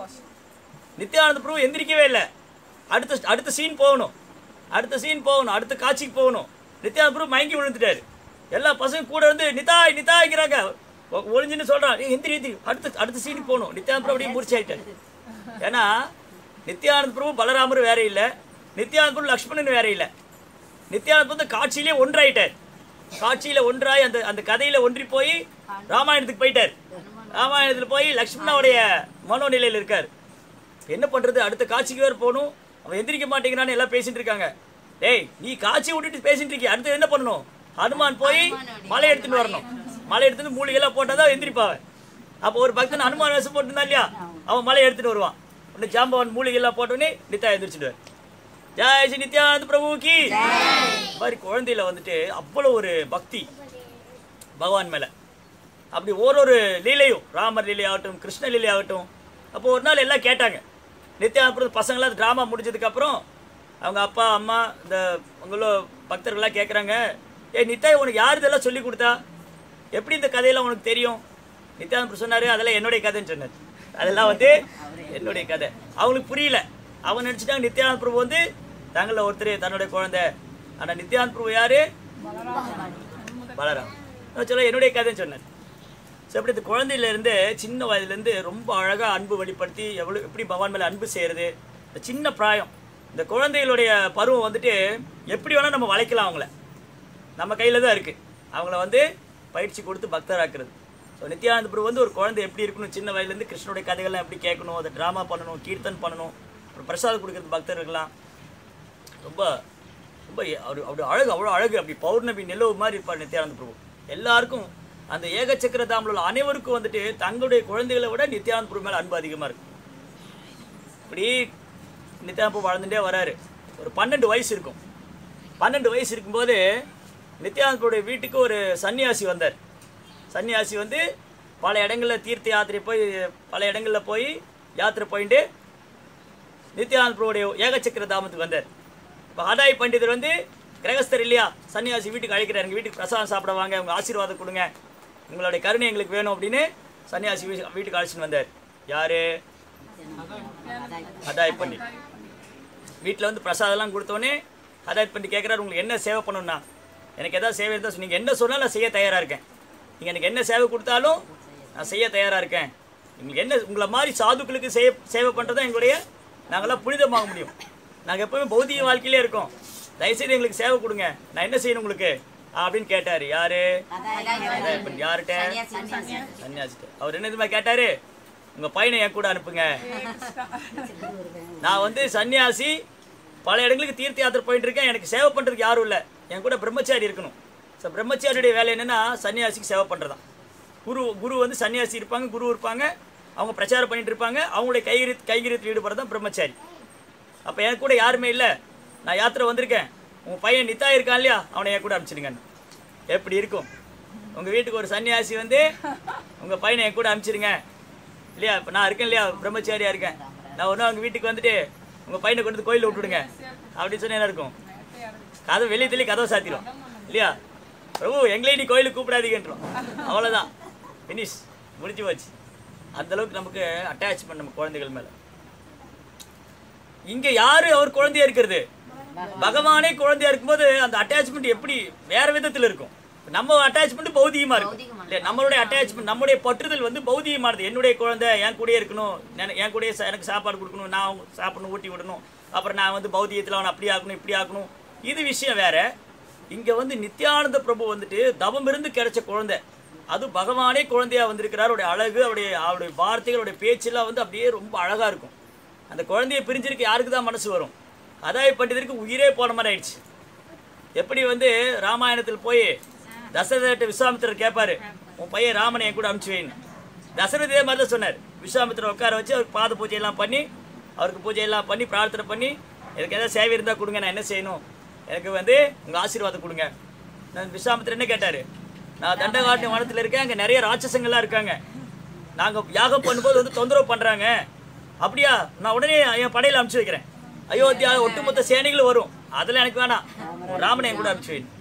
நித்யானந்த பிரபு எந்திரிக்கவே இல்லை அடுத்த அடுத்த சீன் போகணும் அடுத்த சீன் போகணும் அடுத்த காட்சிக்கு போகணும் நித்யானந்த பிரபு மயங்கி விழுந்துட்டாரு எல்லா பசங்க கூட வந்து நிதாய் நிதாய்ங்கிறாங்க ஒ- ஒளிஞ்சுன்னு சொல்றான் "ஏய், எந்திரி எந்திரி அடுத்த அடுத்த சீனுக்கு போகணும் நித்யானந்த பிரபு அப்படியே மூர்ச்சி ஆயிட்டாரு ஏன்னா நித்யானந்த பிரபு பலராமர் வேற இல்லை நித்யானந்த பிரபு லக்ஷ்மணன் வேற இல்லை நித்யானந்த பிரபு வந்து காட்சியிலே ஒன்றாயிட்டார் காட்சியில ஒன்றாய் அந்த அந்த கதையில ஒன்றி போய் ராமாயணத்துக்கு போயிட்டார் ராமாயணத்துல போய் லக்ஷ்மணாவுடைய மனோநிலையில் இருக்கார் என்ன பண்றது அடுத்த காட்சிக்கு வேறு போகணும் அவன் எந்திரிக்க மாட்டேங்கிறான்னு எல்லாம் பேசிட்டு இருக்காங்க டேய் நீ காட்சி விட்டுட்டு பேசிட்டு இருக்கிய அடுத்து என்ன பண்ணணும் ஹனுமான் போய் மலை எடுத்துட்டு வரணும் மலை எடுத்துட்டு மூலிகைலாம் போட்டாதான் எந்திரிப்பாவன் அப்போ ஒரு பக்தன் ஹனுமான் வேஷம் போட்டிருந்தான் இல்லையா அவன் மலை எடுத்துட்டு வருவான் உடனே ஜாம்பவான் மூலிகைலாம் போட்டோடனே நித்தா எந்திரிச்சிடுவார் ஜெய் ஸ்ரீ நித்யானந்த பிரபு கி மாதிரி குழந்தையில வந்துட்டு அவ்வளோ ஒரு பக்தி பகவான் மேல அப்படி ஒரு ஒரு லீலையும் ராமர் லீலை ஆகட்டும் கிருஷ்ண லீலை ஆகட்டும் அப்போ ஒரு நாள் எல்லாம் கேட்டாங்க நித்யானந்த பசங்களாம் ட்ராமா முடிஞ்சதுக்கப்புறம் அவங்க அப்பா அம்மா இந்த உங்களோ பக்தர்கள்லாம் கேட்குறாங்க ஏய் நித்யா உனக்கு யார் இதெல்லாம் சொல்லி கொடுத்தா எப்படி இந்த கதையெல்லாம் உனக்கு தெரியும் நித்யானந்த சொன்னாரு அதெல்லாம் என்னுடைய கதைன்னு சொன்னார் அதெல்லாம் வந்து என்னுடைய கதை அவங்களுக்கு புரியல அவங்க நினச்சிட்டாங்க நித்யானந்த பிரபு வந்து தங்களில் ஒருத்தர் தன்னுடைய குழந்தை ஆனால் நித்யானந்த பிரபு யாரு பலராம் நான் சொல்ல என்னுடைய கதைன்னு சொன்னார் ஸோ அப்படி இந்த குழந்தையிலேருந்து சின்ன வயதுலேருந்து ரொம்ப அழகாக அன்பு வெளிப்படுத்தி எவ்வளோ எப்படி பகவான் மேலே அன்பு செய்கிறது இந்த சின்ன பிராயம் இந்த குழந்தைகளுடைய பருவம் வந்துட்டு எப்படி வேணால் நம்ம வளைக்கலாம் அவங்கள நம்ம கையில் தான் இருக்குது அவங்கள வந்து பயிற்சி கொடுத்து பக்தராக்குறது ஸோ நித்யானந்த பிரபு வந்து ஒரு குழந்தை எப்படி இருக்கணும் சின்ன வயதுலேருந்து கிருஷ்ணனுடைய கதைகள்லாம் எப்படி கேட்கணும் அதை ட்ராமா பண்ணணும் கீர்த்தன் பண்ணணும் அப்புறம் பிரசாதம் கொடுக்குறது பக்தர்களுக்கெல்லாம் ரொம்ப ரொம்ப எ- அவரு அப்படி அழகு அவ்வளோ அழகு அப்படி பௌர்ணமி நிலவு மாதிரி இருப்பார் நித்யானந்த பிரபு எல்லாருக்கும் அந்த ஏகச்சக்கர தாமில் உள்ள அனைவருக்கும் வந்துட்டு தங்களுடைய குழந்தைகளை விட நித்யானந்த பிரபு மேலே அன்பு அதிகமாக இருக்கு இப்படி நித்யானந்த பிரபு வளர்ந்துட்டே வராரு ஒரு பன்னெண்டு வயசு இருக்கும் பன்னெண்டு வயசு இருக்கும்போது நித்யானந்த பிரபுடைய வீட்டுக்கு ஒரு சன்னியாசி வந்தார் சன்னியாசி வந்து பல இடங்களில் தீர்த்த யாத்திரை போய் பல இடங்களில் போய் யாத்திரை போயிட்டு நித்யானந்த பிரபுடைய ஏகச்சக்கர தாமத்துக்கு வந்தார் இப்போ ஆதாய் பண்டிதர் வந்து கிரகஸ்தர் இல்லையா சன்னியாசி வீட்டுக்கு அழைக்கிறார் எங்கள் வீட்டுக்கு பிரசாதம் சாப்பிட வாங்க உங்கள் ஆசீர்வாதம் கொடுங்க உங்களுடைய கருணை எங்களுக்கு வேணும் அப்படின்னு சன்னியாசி வீ- வீட்டுக்கு அழைச்சின்னு வந்தார் யாரு அதாய் பண்ணி வீட்டில் வந்து பிரசாதம்லாம் கொடுத்தோன்னே ஹதாயத் பண்ணி கேட்குறாரு உங்களுக்கு என்ன சேவை பண்ணணும்னா எனக்கு எதாவது சேவை இருந்தால் நீங்கள் என்ன சொன்னாலும் நான் செய்ய தயாராக இருக்கேன் நீங்கள் எனக்கு என்ன சேவை கொடுத்தாலும் நான் செய்ய தயாராக இருக்கேன் உங்களுக்கு என்ன உங்களை மாதிரி சாதுக்களுக்கு சேவை சேவை பண்ணுறது தான் எங்களுடைய நாங்களாம் புனிதமாக முடியும் நாங்கள் எப்பவுமே பௌதிக வாழ்க்கையிலே இருக்கோம் தயவுசெய்து எங்களுக்கு சேவை கொடுங்க நான் என்ன செய்யணும் உங்களுக்கு அப்படின்னு கேட்டார் யாரு ஹதாயத் பண்ணி யார்கிட்ட சன்னியாசிட்ட அவர் என்ன தெரியுமா கேட்டாரு உங்க பையனை என் கூட அனுப்புங்க நான் வந்து சன்னியாசி பல இடங்களுக்கு தீர்த்த யாத்திரை போயிட்டு இருக்கேன் எனக்கு சேவை பண்றதுக்கு யாரும் இல்லை என் கூட பிரம்மச்சாரி இருக்கணும் ஸோ பிரம்மச்சாரியுடைய வேலை என்னன்னா சன்னியாசிக்கு சேவை பண்றதுதான் குரு குரு வந்து சன்னியாசி இருப்பாங்க குரு இருப்பாங்க அவங்க பிரச்சாரம் பண்ணிட்டு இருப்பாங்க அவங்களுடைய கைகிரி கைகிரியத்தில் ஈடுபடுறது தான் பிரம்மச்சாரி அப்போ என் கூட யாருமே இல்லை நான் யாத்திரை வந்திருக்கேன் உங்கள் பையன் நித்தா இருக்கான் இல்லையா அவனை என் கூட அனுப்பிச்சிடுங்க எப்படி இருக்கும் உங்கள் வீட்டுக்கு ஒரு சன்னியாசி வந்து உங்கள் பையனை என் கூட அனுப்பிச்சிடுங்க இல்லையா இப்போ நான் இருக்கேன் இல்லையா பிரம்மச்சாரியாக இருக்கேன் நான் ஒரு நாள் உங்கள் வீட்டுக்கு வந்துட்டு உங்கள் பையனை கொண்டு வந்து கோயிலில் விட்டுடுங்க அப்படின்னு சொன்னா என்ன இருக்கும் கதை வெளியே தள்ளி கதவை சாத்திடும் இல்லையா பிரபு எங்களையும் நீ கோயிலுக்கு கூப்பிடாதீங்கன்றோம் அவ்வளோதான் ஃபினிஷ் முடிஞ்சு போச்சு அந்த அளவுக்கு நமக்கு அட்டாச்மெண்ட் நம்ம குழந்தைகள் மேலே இங்க யாரு அவர் குழந்தையா இருக்கிறது பகவானே குழந்தையா இருக்கும்போது அந்த அட்டாச்மெண்ட் எப்படி வேற விதத்துல இருக்கும் நம்ம அட்டாச்மெண்ட் பௌதிகமா இருக்கும் பௌதிகமா இல்ல நம்மளுடைய அட்டாச்மெண்ட் நம்முடைய பற்றுதல் வந்து பௌதிகமானது என்னுடைய குழந்தை என் கூடயே இருக்கணும் நான் என் கூடயே சா- எனக்கு சாப்பாடு கொடுக்கணும் நான் அவங்க சாப்பிடணும் ஊட்டி விடணும் அப்புறம் நான் வந்து பௌதிகத்தில் அவனை அப்படி ஆக்கணும் இப்படி ஆக்கணும் இது விஷயம் வேற இங்க வந்து நித்யானந்த பிரபு வந்துட்டு தவம் இருந்து கிடைச்ச குழந்தை அது பகவானே குழந்தையா வந்திருக்கிறார் அவருடைய அழகு அவருடைய அவருடைய வார்த்தைகள் அவருடைய பேச்செல்லாம் வந்து அப்படியே ரொம்ப அழகா இருக்கும் அந்த குழந்தையை பிரிஞ்சிருக்க யாருக்கு தான் மனசு வரும் அதாய் பண்டிதருக்கு உயிரே போன மாதிரி ஆயிடுச்சு எப்படி வந்து ராமாயணத்தில் போய் தசரதர்கிட்ட விஸ்வாமித்திரர் கேட்பாரு உன் பையன் ராமனை என் கூட அனுப்பிச்சு வைன்னு தசரதே இதே மாதிரி தான் சொன்னார் விஸ்வாமித்திரர் உட்கார வச்சு அவருக்கு பாத பூஜையெல்லாம் பண்ணி அவருக்கு பூஜையெல்லாம் பண்ணி பிரார்த்தனை பண்ணி எனக்கு ஏதாவது சேவை இருந்தால் கொடுங்க நான் என்ன செய்யணும் எனக்கு வந்து உங்கள் ஆசீர்வாதம் கொடுங்க நான் விஸ்வாமித்திரர் என்ன கேட்டார் நான் தண்டகாட்டின வனத்தில் இருக்கேன் அங்கே நிறைய ராட்சசங்கள்லாம் இருக்காங்க நாங்கள் யாகம் பண்ணும்போது வந்து தொந்தரவு பண்ணுறாங்க அப்படியா நான் உடனே என் படையில் அனுப்பிச்சு வைக்கிறேன் அயோத்தியா ஒட்டுமொத்த சேனைகளும் வரும் அதெல்லாம் எனக்கு வேணாம் ராமனை என் கூட அனுப்பிச்சு வை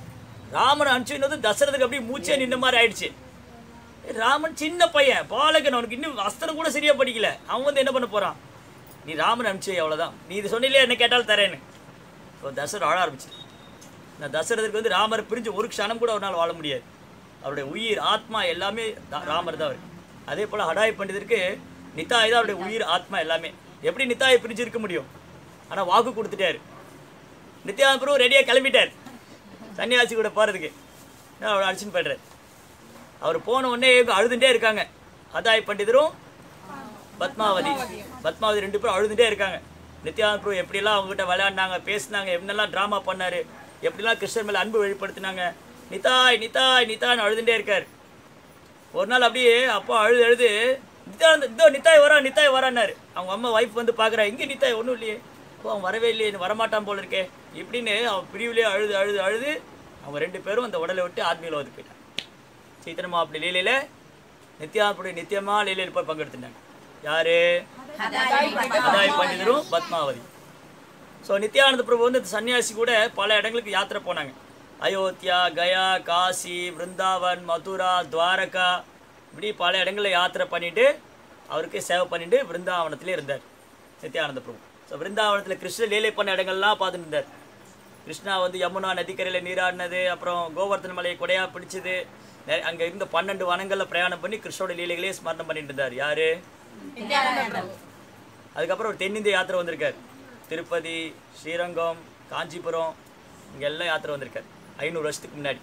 ராமனை அனுப்பிச்சு வைனது தசரதுக்கு அப்படியே மூச்சே நின்ன மாதிரி ஆயிடுச்சு ஏய், ராமன் சின்ன பையன் பாலகன் அவனுக்கு இன்னும் அஸ்திரம் கூட சரியா படிக்கல அவன் வந்து என்ன பண்ண போறான் நீ ராமன் அனுப்பிச்சு வை, அவ்வளவுதான் நீ இது சொன்னிலே என்ன கேட்டாலும் தரேன்னு இப்போ தசரர் அழ ஆரம்பிச்சு நான் தசரதற்கு வந்து ராமரை பிரிஞ்சு ஒரு க்ஷணம் கூட அவரால் வாழ முடியாது அவருடைய உயிர் ஆத்மா எல்லாமே தா- ராமர் தான் அவர் அதே போல் ஹடாய் பண்டிதருக்கு நித்தாய் தான் அவருடைய உயிர் ஆத்மா எல்லாமே எப்படி நித்தாயை பிரிஞ்சு இருக்க முடியும் ஆனால் வாக்கு கொடுத்துட்டாரு நித்யானந்த பிரபு ரெடியாக கிளம்பிட்டார் சன்னியாசி கூட போகிறதுக்கு அவர் அடிச்சுன்னு போய்ட்றாரு அவர் போன உடனே இவங்க அழுதுண்டே இருக்காங்க ஹதாய் பண்டிதரும் பத்மாவதி பத்மாவதி ரெண்டு பேரும் அழுதுண்டே இருக்காங்க நித்யானந்த பிரபு எப்படியெல்லாம் அவங்ககிட்ட விளையாடினாங்க பேசினாங்க எப்படிலாம் ட்ராமா பண்ணாரு எப்படிலாம் கிருஷ்ணர் மேலே அன்பு வெளிப்படுத்தினாங்க நிதாய் நிதாய் நிதாய்னு அழுதுண்டே இருக்கார் ஒரு நாள் அப்படியே அப்பா அழுது அழுது நித்யானந்த இதோ நித்தாய் வரா நித்தாய் வரான்னாரு அவங்க அம்மா ஒய்ஃப் வந்து பார்க்குறா இங்கே நித்தாய் ஒன்றும் இல்லையே ஓ அவன் வரவே இல்லையே இன்னும் வரமாட்டான் போல இருக்கே இப்படின்னு அவன் பிரிவுலேயே அழுது அழுது அழுது அவங்க ரெண்டு பேரும் அந்த உடலை விட்டு ஆத்மீயில் வந்து போயிட்டாங்க சைத்தன்ய அப்படி லீலையில் நித்யானந்தனுடைய நித்தியமா லீலையில் போய் பங்கெடுத்துட்டாங்க யாரு அதாய் பண்டிதரும் பத்மாவதி ஸோ நித்யானந்த பிரபு வந்து இந்த சன்னியாசி கூட பல இடங்களுக்கு யாத்திரை போனாங்க அயோத்தியா கயா காசி பிருந்தாவன் மதுரா துவாரகா இப்படி பல இடங்களில் யாத்திரை பண்ணிட்டு அவருக்கு சேவை பண்ணிட்டு பிருந்தாவனத்திலே இருந்தார் நித்யானந்த பிரபு ஸோ பிருந்தாவனத்தில் கிருஷ்ணர் லீலை பண்ண இடங்கள்லாம் பார்த்துட்டு இருந்தார் கிருஷ்ணா வந்து யமுனா நதிக்கரையில் நீராடினது அப்புறம் கோவர்தன மலையை கொடையா பிடிச்சது நெ- அங்க இருந்த பன்னெண்டு வனங்களில் பிரயாணம் பண்ணி கிருஷ்ணோட லீலைகளே ஸ்மரணம் பண்ணிட்டு இருந்தார் யாரு அதுக்கப்புறம் ஒரு தென்னிந்திய யாத்திரை வந்திருக்கார் திருப்பதி ஸ்ரீரங்கம் காஞ்சிபுரம் இங்க எல்லாம் யாத்திரை வந்திருக்கார் ஐநூறு வருஷத்துக்கு முன்னாடி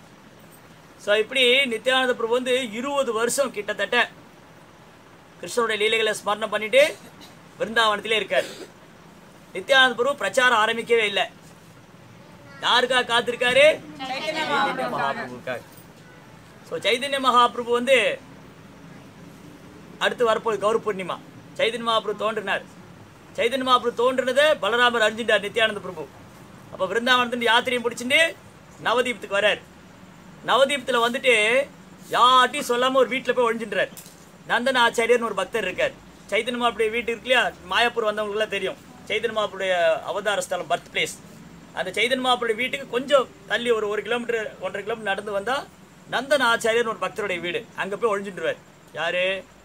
ஸோ இப்படி நித்யானந்த பிரபு வந்து இருபது வருஷம் கிட்டத்தட்ட கிருஷ்ணனுடைய லீலைகளை ஸ்மரணம் பண்ணிட்டு பிருந்தாவனத்திலே இருக்கார் நித்யானந்த பிரபு பிரச்சாரம் ஆரம்பிக்கவே இல்லை யாருக்காக காத்திருக்காரு சைதன்ய மகாபிரபுக்காக ஸோ சைதன்ய மகாபிரபு வந்து அடுத்து வரப்போகுது கௌரி பூர்ணிமா சைதன்ய மகாபிரபு தோன்றினார் சைதன்ய மகாபிரபு தோன்றினதை பலராமர் அறிஞ்சிட்டார் நித்யானந்த பிரபு அப்போ விருந்தாவனத்துக்கு யாத்திரையும் பிடிச்சிட்டு நவதீபத்துக்கு வரார் நவதீபத்தில் வந்துட்டு யார்ட்டையும் சொல்லாமல் ஒரு வீட்டில் போய் ஒழிஞ்சின்றார் நந்தன ஆச்சாரியர்னு ஒரு பக்தர் இருக்கார் சைத்தன்ய மாப்புடைய வீட்டு இருக்கு இல்லையா மாயாப்பூர் வந்தவங்களுக்குலாம் தெரியும் சைத்தன்ய மாப்புடைய அவதார ஸ்தலம் பர்த் பிளேஸ் அந்த சைதன்ய மகாபுருடைய வீட்டுக்கு கொஞ்சம் தள்ளி ஒரு ஒரு கிலோமீட்டர் ஒன்றரை கிலோமீட்டர் நடந்து வந்தா நந்தன் ஆச்சாரியர் ஒரு பக்தருடைய வீடு அங்க போய் ஒழிஞ்சுட்டுருவார் யாரு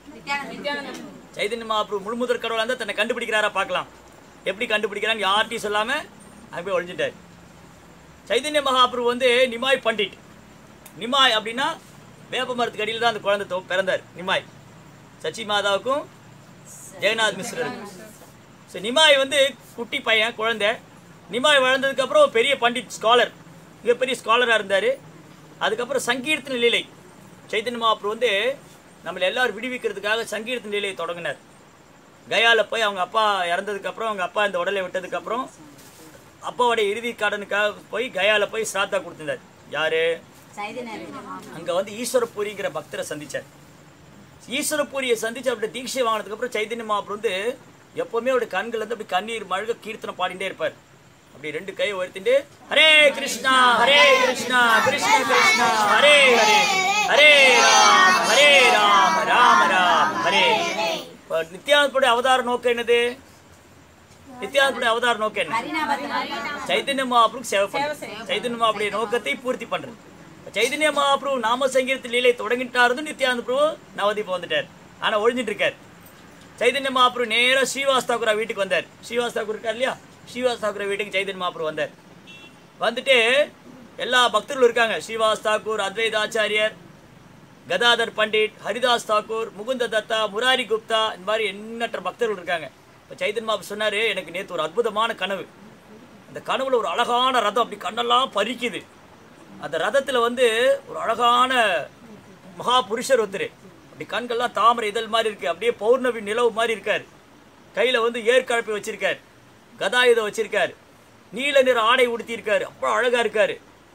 சைதன்ய மகாபுரு முழுமுதற் கடவுளா இருந்தா தன்னை கண்டுபிடிக்கிறாரா பார்க்கலாம் எப்படி கண்டுபிடிக்கிறான்னு யார்ட்டையும் சொல்லாம அங்க போய் ஒழிஞ்சிட்டார் சைதன்ய மகாபுரு வந்து நிமாய் பண்டிட் நிமாய் அப்படின்னா வேப்ப மரத்துக்கு அடியில் தான் அந்த குழந்தை தோ- பிறந்தார் நிமாய் சச்சி மாதாவுக்கும் ஜெகநாத் மிஸ்ரருக்கும் ஸோ நிமாய் வந்து குட்டி பையன் குழந்தை நிமாய் வளர்ந்ததுக்கு அப்புறம் ஒரு பெரிய பண்டிட் ஸ்காலர் மிகப்பெரிய ஸ்காலராக இருந்தார் அதுக்கப்புறம் சங்கீர்த்தன லீலை சைத்தன்ய மகாபுரு வந்து நம்மளை எல்லாரும் விடுவிக்கிறதுக்காக சங்கீர்த்தன லீலையை தொடங்கினார் கயால போய் அவங்க அப்பா இறந்ததுக்கு அப்புறம் அவங்க அப்பா இந்த உடலை விட்டதுக்கு அப்புறம் அப்பாவோட இறுதி கடனுக்காக போய் கயால போய் ஸ்ராத்தா கொடுத்திருந்தார் யாரு அங்க வந்து ஈஸ்வரபூரிங்கிற பக்தரை சந்திச்சார் ஈஸ்வரபூரியை சந்திச்சு அப்படி தீட்சை வாங்கினதுக்கு அப்புறம் சைதன்ய மகாபுரு வந்து எப்பவுமே அவருடைய கண்கள் வந்து அப்படி கண்ணீர் மழக கீர்த்தனை பாடிட்டே இருப்பார் அப்படி ரெண்டு கை உயர்த்திட்டு ஹரே கிருஷ்ணா ஹரே கிருஷ்ணா கிருஷ்ண கிருஷ்ணா ஹரே ஹரே ஹரே ராம் ஹரே ராம் ராம ராம் ஹரே இப்போ நித்யானந்தனுடைய அவதார நோக்கம் என்னது நித்யானந்தனுடைய அவதார நோக்கம் என்ன சைதன்ய மகாபுருக்கு சேவை பண்றது சைதன்ய மகாபுடைய நோக்கத்தை பூர்த்தி பண்றது இப்ப சைதன்ய மகாபுரு நாம சங்கீர்த்த லீலை தொடங்கிட்டாரு நித்யானந்த பிரபு நவதீப் வந்துட்டார் ஆனா ஒழிஞ்சிட்டு இருக்கார் சைதன்ய மகாபுரு நேரா ஸ்ரீவாஸ் தாக்குரா வீட்டுக்கு வந்தார் ஸ்ரீவாஸ் தாக்கூர் இருக்கார் இல்லையா ஸ்ரீவாஸ் தாக்குரா வீட்டுக்கு சைதன்ய மகாபுரு வந்தார் வந்துட்டு எல்லா பக்தர்களும் இருக்காங்க ஸ்ரீவாஸ் தாக்கூர் அத்வைத ஆச்சாரியர் கதாதர் பண்டிட் ஹரிதாஸ் தாக்கூர் முகுந்த தத்தா முராரி குப்தா இந்த மாதிரி எண்ணற்ற பக்தர்கள் இருக்காங்க இப்போ சைதன்ய மகாபுரு சொன்னாரு எனக்கு நேற்று ஒரு அற்புதமான கனவு அந்த கனவுல ஒரு அழகான ரதம் அப்படி கண்ணெல்லாம் பறிக்குது அந்த ரதத்துல வந்து ஒரு அழகான மகா புருஷர் ஒருத்தர் அப்படி கண்கள்லாம் தாமரை இதழ் மாதிரி இருக்கு அப்படியே பௌர்ணமி நிலவு மாதிரி இருக்கார் கையில வந்து ஏற்கழப்பை வச்சிருக்கார் கதாயுதம் வச்சிருக்கார் நீல நிற ஆடை உடுத்தியிருக்காரு அவ்வளோ அழகா இருக்காரு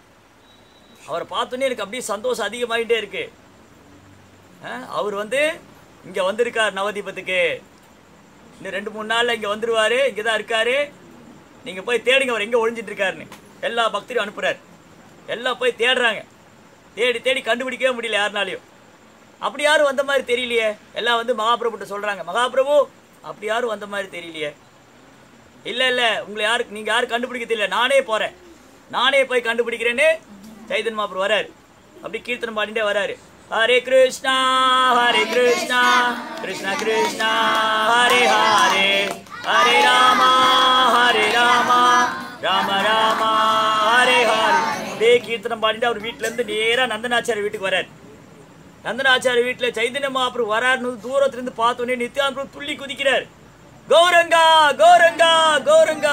அவரை பார்த்தோன்னே எனக்கு அப்படியே சந்தோஷம் அதிகமாயிட்டே இருக்கு அஹ், அவர் வந்து இங்க வந்திருக்கார் நவதீபத்துக்கு இன்னும் ரெண்டு மூணு நாள்ல இங்க வந்துருவாரு இங்க தான் இருக்காரு நீங்க போய் தேடுங்க அவர் எங்க ஒளிஞ்சிட்டு இருக்காருன்னு எல்லா பக்தரையும் அனுப்புறாரு எல்லாம் போய் தேடுறாங்க தேடி தேடி கண்டுபிடிக்கவே முடியல யாருனாலையும் அப்படி யாரும் வந்த மாதிரி தெரியலையே எல்லாம் வந்து மகாபிரபுட்ட சொல்றாங்க மகாபிரபு அப்படி யாரும் வந்த மாதிரி தெரியலையே இல்ல இல்ல உங்களை யாருக்கு நீங்க யாரும் கண்டுபிடிக்க தெரியல நானே போறேன் நானே போய் கண்டுபிடிக்கிறேன்னு சைதன் மாபுரம் வராரு அப்படி கீர்த்தனம் பாடிட்டே வராரு ஹரே கிருஷ்ணா ஹரே கிருஷ்ணா கிருஷ்ணா கிருஷ்ணா ஹரே ஹரே ஹரே ராமா ஹரே ராமா ராம ராமா ஹரே ஹரே அப்படியே கீர்த்தனம் பாடிட்டு அவர் வீட்டுல இருந்து நேரா நந்தனாச்சாரி வீட்டுக்கு வராரு நந்தனாச்சாரி வீட்டுல சைதன்ய மகாபுரு வராருன்னு தூரத்துல இருந்து பார்த்தோன்னே நித்யானந்தபுரம் துள்ளி குதிக்கிறார் கௌரங்கா கௌரங்கா கௌரங்கா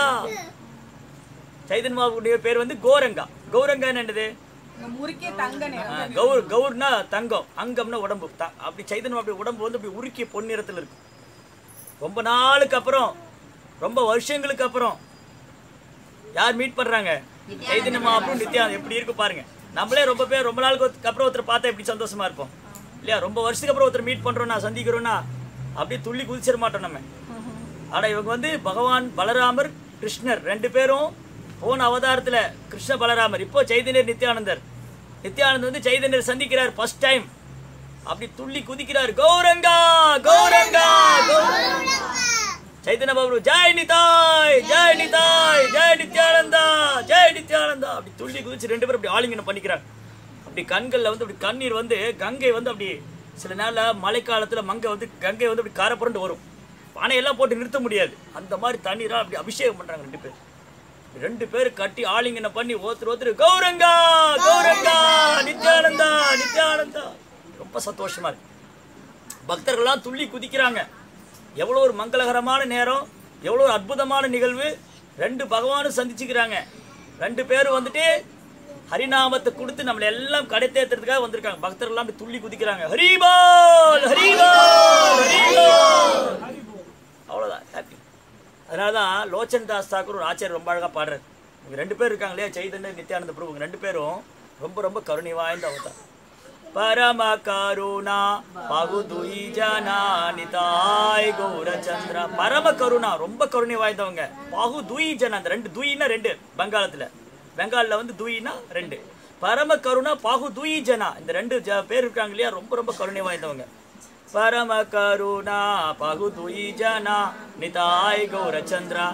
சைதன்ய மகாபுருடைய பேர் வந்து கோரங்கா கௌரங்கா என்னது முறுக்கே தங்க ஆ, கௌர் கௌர்னா தங்கம் அங்கம்னா உடம்பு த- அப்படி சைதன்யம் அப்படி உடம்பு வந்து அப்படி உருக்கிய பொன்னிறத்தில் இருக்கும் ரொம்ப நாளுக்கு அப்புறம் ரொம்ப வருஷங்களுக்கு அப்புறம் யார் மீட் பண்றாங்க சைதன்ய மகாபுரு நித்யா எப்படி இருக்கு பாருங்க நம்மளே ரொம்ப பேர் ரொம்ப நாளுக்கு ஒருத்தருக்கு அப்புறம் ஒருத்தர் பார்த்தா எப்படி சந்தோஷமா இருப்போம் இல்லையா ரொம்ப வருஷத்துக்கு அப்புறம் ஒருத்தர் மீட் பண்றோம்னா சந்திக்கிறோம்னா அப்படியே துள்ளி குதிச்சிட மாட்டோம் நம்ம ஆனா இவங்க வந்து பகவான் பலராமர் கிருஷ்ணர் ரெண்டு பேரும் போன அவதாரத்துல கிருஷ்ண பலராமர் இப்போ சைதன்யர் நித்யானந்தர் நித்யானந்தர் வந்து சைதன்யர் சந்திக்கிறார் ஃபர்ஸ்ட் டைம் அப்படி துள்ளி குதிக்கிறார் கௌரங்கா கௌரங்கா கௌரங்கா சைதன்ய பாபு ஜெய் நிதாய் ஜெய் நிதாய் ஜெய் நித்யானந்தா ஜெய் நித்யானந்தா அப்படி துள்ளி குதிச்சு ரெண்டு பேரும் அப்படி ஆலிங்கனம் பண்ணிக்கிறாங்க அப்படி கண்கள்ல வந்து அப்படி கண்ணீர் வந்து கங்கை வந்து அப்படி சில நாள்ல மழைக்காலத்துல மங்கை வந்து கங்கை வந்து அப்படி காரை புரண்டு வரும் பானையெல்லாம் போட்டு நிறுத்த முடியாது அந்த மாதிரி தண்ணீரா அப்படி அபிஷேகம் பண்றாங்க ரெண்டு பேர் ரெண்டு பேர் கட்டி ஆலிங்கனம் பண்ணி ஒருத்தர் ஒருத்தர் கௌரங்கா கௌரங்கா நித்யானந்தா நித்யானந்தா ரொம்ப சந்தோஷமா இருக்கு பக்தர்கள்லாம் துள்ளி குதிக்கிறாங்க எவ்வளோ ஒரு மங்களகரமான நேரம் எவ்வளோ ஒரு அற்புதமான நிகழ்வு ரெண்டு பகவானும் சந்திச்சுக்கிறாங்க ரெண்டு பேரும் வந்துட்டு ஹரிநாமத்தை கொடுத்து நம்மளை எல்லாம் கடை தேத்துறதுக்காக வந்திருக்காங்க பக்தர்கள்லாம் அப்படி துள்ளி குதிக்கிறாங்க ஹரிபால் ஹரிபால் ஹரிபால் அவ்வளோதான் ஹாப்பி அதனால தான் லோச்சன் தாஸ் தாக்கூர் ஒரு ஆச்சாரியர் ரொம்ப அழகாக பாடுறாரு இவங்க ரெண்டு பேர் இருக்காங்க இல்லையா சைதன்ய நித்யானந்த பிரபு இவங்க ரெண்டு பேரும் ரொம்ப ரொம்ப கருணை வாய்ந்த அவதார் பரம கருணா பகுதுய் ஜனா நிதாய் கௌரச்சந்திர பரம கருணா ரொம்ப கருணை வாய்ந்தவங்க பகு துய் ஜனா அந்த ரெண்டு துயின்னா ரெண்டு பெங்காலத்துல பெங்கால்ல வந்து துயினா ரெண்டு பரம கருணா பாகு துய் ஜனா இந்த ரெண்டு ஜ- பேர் இருக்காங்க இல்லையா ரொம்ப ரொம்ப கருணை வாய்ந்தவங்க பரம கருணா பகு துய் ஜனா நிதாய் கௌரச்சந்திரா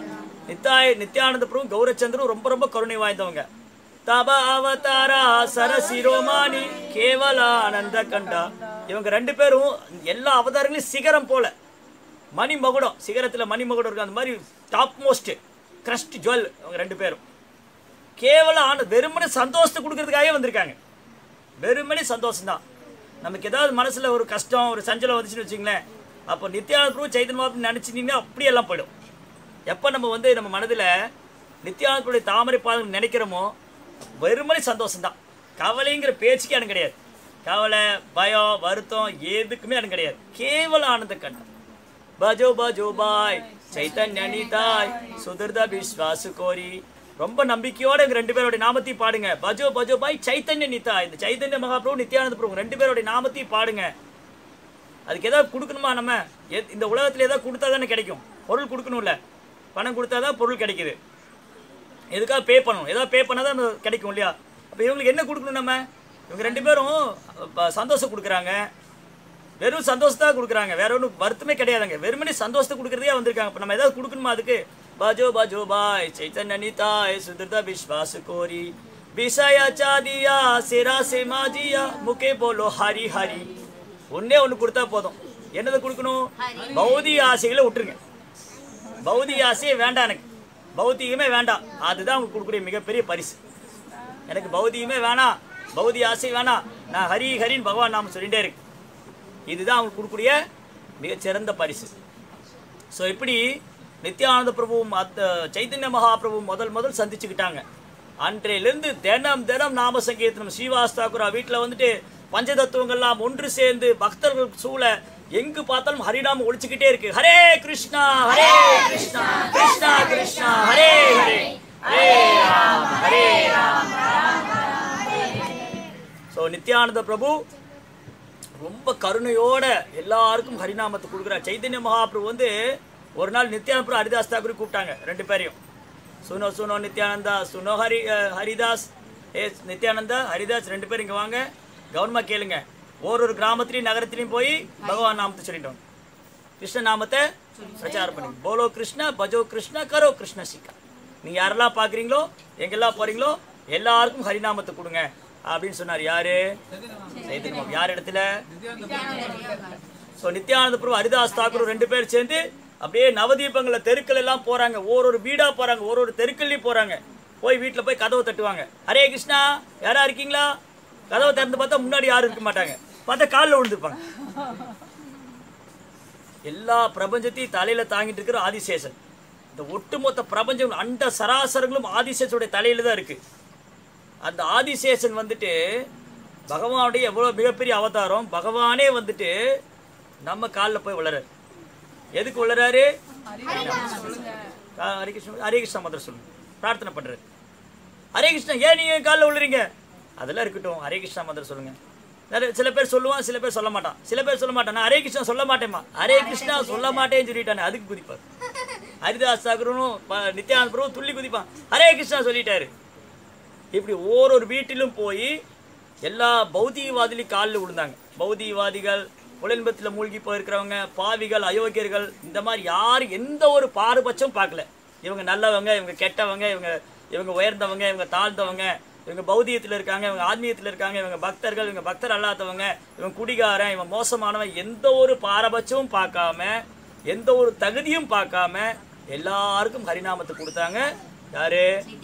நித்தாய் நித்யானந்த பிரபு கௌரச்சந்திரும் ரொம்ப ரொம்ப கருணை வாய்ந்தவங்க தப அவதாரா சரசிரோமானி கேவல ஆனந்த கண்டா இவங்க ரெண்டு பேரும் எல்லா அவதாரங்களையும் சிகரம் போல மணி மகுடம் சிகரத்துல மணி மகுடம் இருக்கு அந்த மாதிரி டாப் மோஸ்ட் கிரஸ்ட் ஜுவல் அவங்க ரெண்டு பேரும் கேவலம் ஆன வெறுமனே சந்தோஷத்தை கொடுக்கறதுக்காகவே வந்திருக்காங்க வெறுமனே சந்தோஷம் தான் நமக்கு ஏதாவது மனசுல ஒரு கஷ்டம் ஒரு சஞ்சலம் வந்துச்சுன்னு வச்சுங்களேன் அப்போ நித்யானந்த பிரபு சைத்தன்ய மகாபுரு நினைச்சிட்டீங்கன்னா அப்படியெல்லாம் போயிடும் எப்போ நம்ம வந்து நம்ம மனதில் நித்யானந்தருடைய தாமரை பாதம் நினைக்கிறோமோ வெறுமனே சந்தோஷம் தான் கவலைங்கிற பேச்சுக்கே எனக்கு கிடையாது கவலை பயம் வருத்தம் எதுக்குமே எனக்கு கிடையாது கேவல ஆனந்த கண்டம் பஜோ பஜோ பாய் சைத்தன்ய நிதாய் சுதிர்த விஸ்வாசு கோரி ரொம்ப நம்பிக்கையோட எங்க ரெண்டு பேரோட நாமத்தையும் பாடுங்க பஜோ பஜோ பாய் சைத்தன்ய நிதாய் இந்த சைத்தன்ய மகாபிரபு நித்யானந்த பிரபு ரெண்டு பேரோட நாமத்தையும் பாடுங்க அதுக்கு ஏதாவது கொடுக்கணுமா நம்ம எத்- இந்த உலகத்துல ஏதாவது கொடுத்தா தானே கிடைக்கும் பொருள் கொடுக்கணும்ல பணம் கொடுத்தா தான் பொருள் கிடைக்குது எதுக்காக பே பண்ணணும் ஏதாவது பே பண்ணால் தான் அது கிடைக்கும் இல்லையா அப்போ இவங்களுக்கு என்ன கொடுக்கணும் நம்ம இவங்க ரெண்டு பேரும் ப- சந்தோஷம் கொடுக்குறாங்க வெறும் சந்தோஷத்தை கொடுக்குறாங்க வேற ஒன்றும் வருத்தமே கிடையாதுங்க வெறுமனே சந்தோஷத்தை கொடுக்குறதே வந்திருக்காங்க இப்போ நம்ம ஏதாவது கொடுக்கணுமா அதுக்கு பாஜோ பாஜோ பாய் சைத்தன்ய நிதாய் சுதிர்த விஸ்வாச கோரி விஷயா சாதியா சிரா சே மாஜியா முகே போலோ ஹரி ஹரி ஒண்ணே ஒன்று கொடுத்தா போதும் என்னதை கொடுக்கணும் பௌதிக ஆசைகளை விட்டுருங்க பௌதிக ஆசையே வேண்டாம் எனக்கு பௌதிகமே வேண்டாம் அதுதான் அவங்க கொடுக்கக்கூடிய மிகப்பெரிய பரிசு எனக்கு பௌதிகமே வேணாம் பௌதிக ஆசை வேணாம் நான் ஹரி ஹரின்னு பகவான் நாம சொல்லிட்டே இருக்கு இதுதான் அவங்க கொடுக்கக்கூடிய மிகச்சிறந்த பரிசு ஸோ இப்படி நித்யானந்த பிரபுவும் அத்த சைத்தன்ய மகாபிரபுவும் முதல் முதல் சந்திச்சுக்கிட்டாங்க அன்றையிலிருந்து தினம் தினம் நாம சங்கீர்த்தனம் ஸ்ரீவாஸ் தாக்குரா வீட்டில் வந்துட்டு பஞ்சதத்துவங்கள்லாம் ஒன்று சேர்ந்து பக்தர்கள் சூழ எங்கு பார்த்தாலும் ஹரிநாமம் ஒழிச்சுக்கிட்டே இருக்கு ஹரே கிருஷ்ணா ஹரே கிருஷ்ணா கிருஷ்ணா கிருஷ்ணா ஹரே ஹரே ஹரே ராம் ஹரே ராம் ஸோ நித்யானந்த பிரபு ரொம்ப கருணையோட எல்லாருக்கும் ஹரிநாமத்தை கொடுக்குறார் சைத்தன்ய மகாபிரபு வந்து ஒரு நாள் நித்யானந்த பிரபு ஹரிதாஸ் தாக்கூர் கூப்பிட்டாங்க ரெண்டு பேரையும் சுனோ சுனோ நித்யானந்தா சுனோ ஹரி அஹ், ஹரிதாஸ் ஏ நித்யானந்தா ஹரிதாஸ் ரெண்டு பேரும் இங்கே வாங்க கவனமாக கேளுங்க ஒரு ஒரு கிராமத்துலையும் நகரத்துலையும் போய் பகவான் நாமத்தை சொல்லிட்டோம் கிருஷ்ண நாமத்தை பிரச்சாரம் பண்ணி போலோ கிருஷ்ணா பஜோ கிருஷ்ணா கரோ கிருஷ்ண சிக்கா நீங்க யாரெல்லாம் பார்க்குறீங்களோ எங்கெல்லாம் போறீங்களோ எல்லாருக்கும் ஹரிநாமத்தை கொடுங்க அப்படின்னு சொன்னார் யாரு சைத்தன்ய மகாபிரபு. யார் இடத்துல ஸோ நித்யானந்த பிரபு ஹரிதாஸ் தாக்கூர் ரெண்டு பேர் சேர்ந்து அப்படியே நவதீபங்கள தெருக்கள் எல்லாம் போறாங்க ஒரு ஒரு வீடா போறாங்க ஒரு ஒரு தெருக்கள்லையும் போறாங்க போய் வீட்டில் போய் கதவை தட்டுவாங்க ஹரே கிருஷ்ணா யாரா இருக்கீங்களா கதவை திறந்து பார்த்தா முன்னாடி யாரும் இருக்க மாட்டாங்க பார்த்தா காலில் விழுந்துருப்பாங்க எல்லா பிரபஞ்சத்தையும் தலையில தாங்கிட்டு இருக்கிற ஆதிசேஷன் இந்த ஒட்டுமொத்த பிரபஞ்சம் அண்ட சராசரங்களும் ஆதிசேஷனுடைய தலையில தான் இருக்கு அந்த ஆதிசேஷன் வந்துட்டு பகவானுடைய எவ்வளோ மிகப்பெரிய அவதாரம் பகவானே வந்துட்டு நம்ம காலில் போய் விழறாரு எதுக்கு விழறாரு கா- ஹரே கிருஷ்ணா ஹரே கிருஷ்ணா மந்திரம் சொல்லுங்க பிரார்த்தனை பண்றாரு ஹரே கிருஷ்ணா ஏன் நீங்க காலில் விழுறீங்க அதெல்லாம் இருக்கட்டும் ஹரே கிருஷ்ணா மந்திரம் சொல்லுங்க நிறைய சில பேர் சொல்லுவான் சில பேர் சொல்ல மாட்டான் சில பேர் சொல்ல மாட்டான் நான் ஹரே கிருஷ்ணா சொல்ல மாட்டேம்மா ஹரே கிருஷ்ணா சொல்ல மாட்டேன்னு சொல்லிட்டானே அதுக்கு குதிப்பார் ஹரிதாஸ் தாகரும் ப- நித்யானந்த பிரபு துள்ளி குதிப்பான் ஹரே கிருஷ்ணா சொல்லிட்டாரு இப்படி ஓரொரு வீட்டிலும் போய் எல்லா பௌதிகவாதிலையும் காலில் விழுந்தாங்க பௌதிகவாதிகள் புலன்பத்தில் மூழ்கி போயிருக்கிறவங்க பாவிகள் அயோக்கியர்கள் இந்த மாதிரி யாரும் எந்த ஒரு பாரபட்சம் பார்க்கல இவங்க நல்லவங்க இவங்க கெட்டவங்க இவங்க இவங்க உயர்ந்தவங்க இவங்க தாழ்ந்தவங்க இவங்க பௌதியத்தில் இருக்காங்க இவங்க ஆத்மீயத்தில் இருக்காங்க இவங்க பக்தர்கள் இவங்க பக்தர் அல்லாதவங்க இவன் குடிகாரன் இவன் மோசமானவன் எந்த ஒரு பாரபட்சமும் பார்க்காம எந்த ஒரு தகுதியும் பார்க்காம எல்லாருக்கும் ஹரிநாமத்தை கொடுத்தாங்க யாரு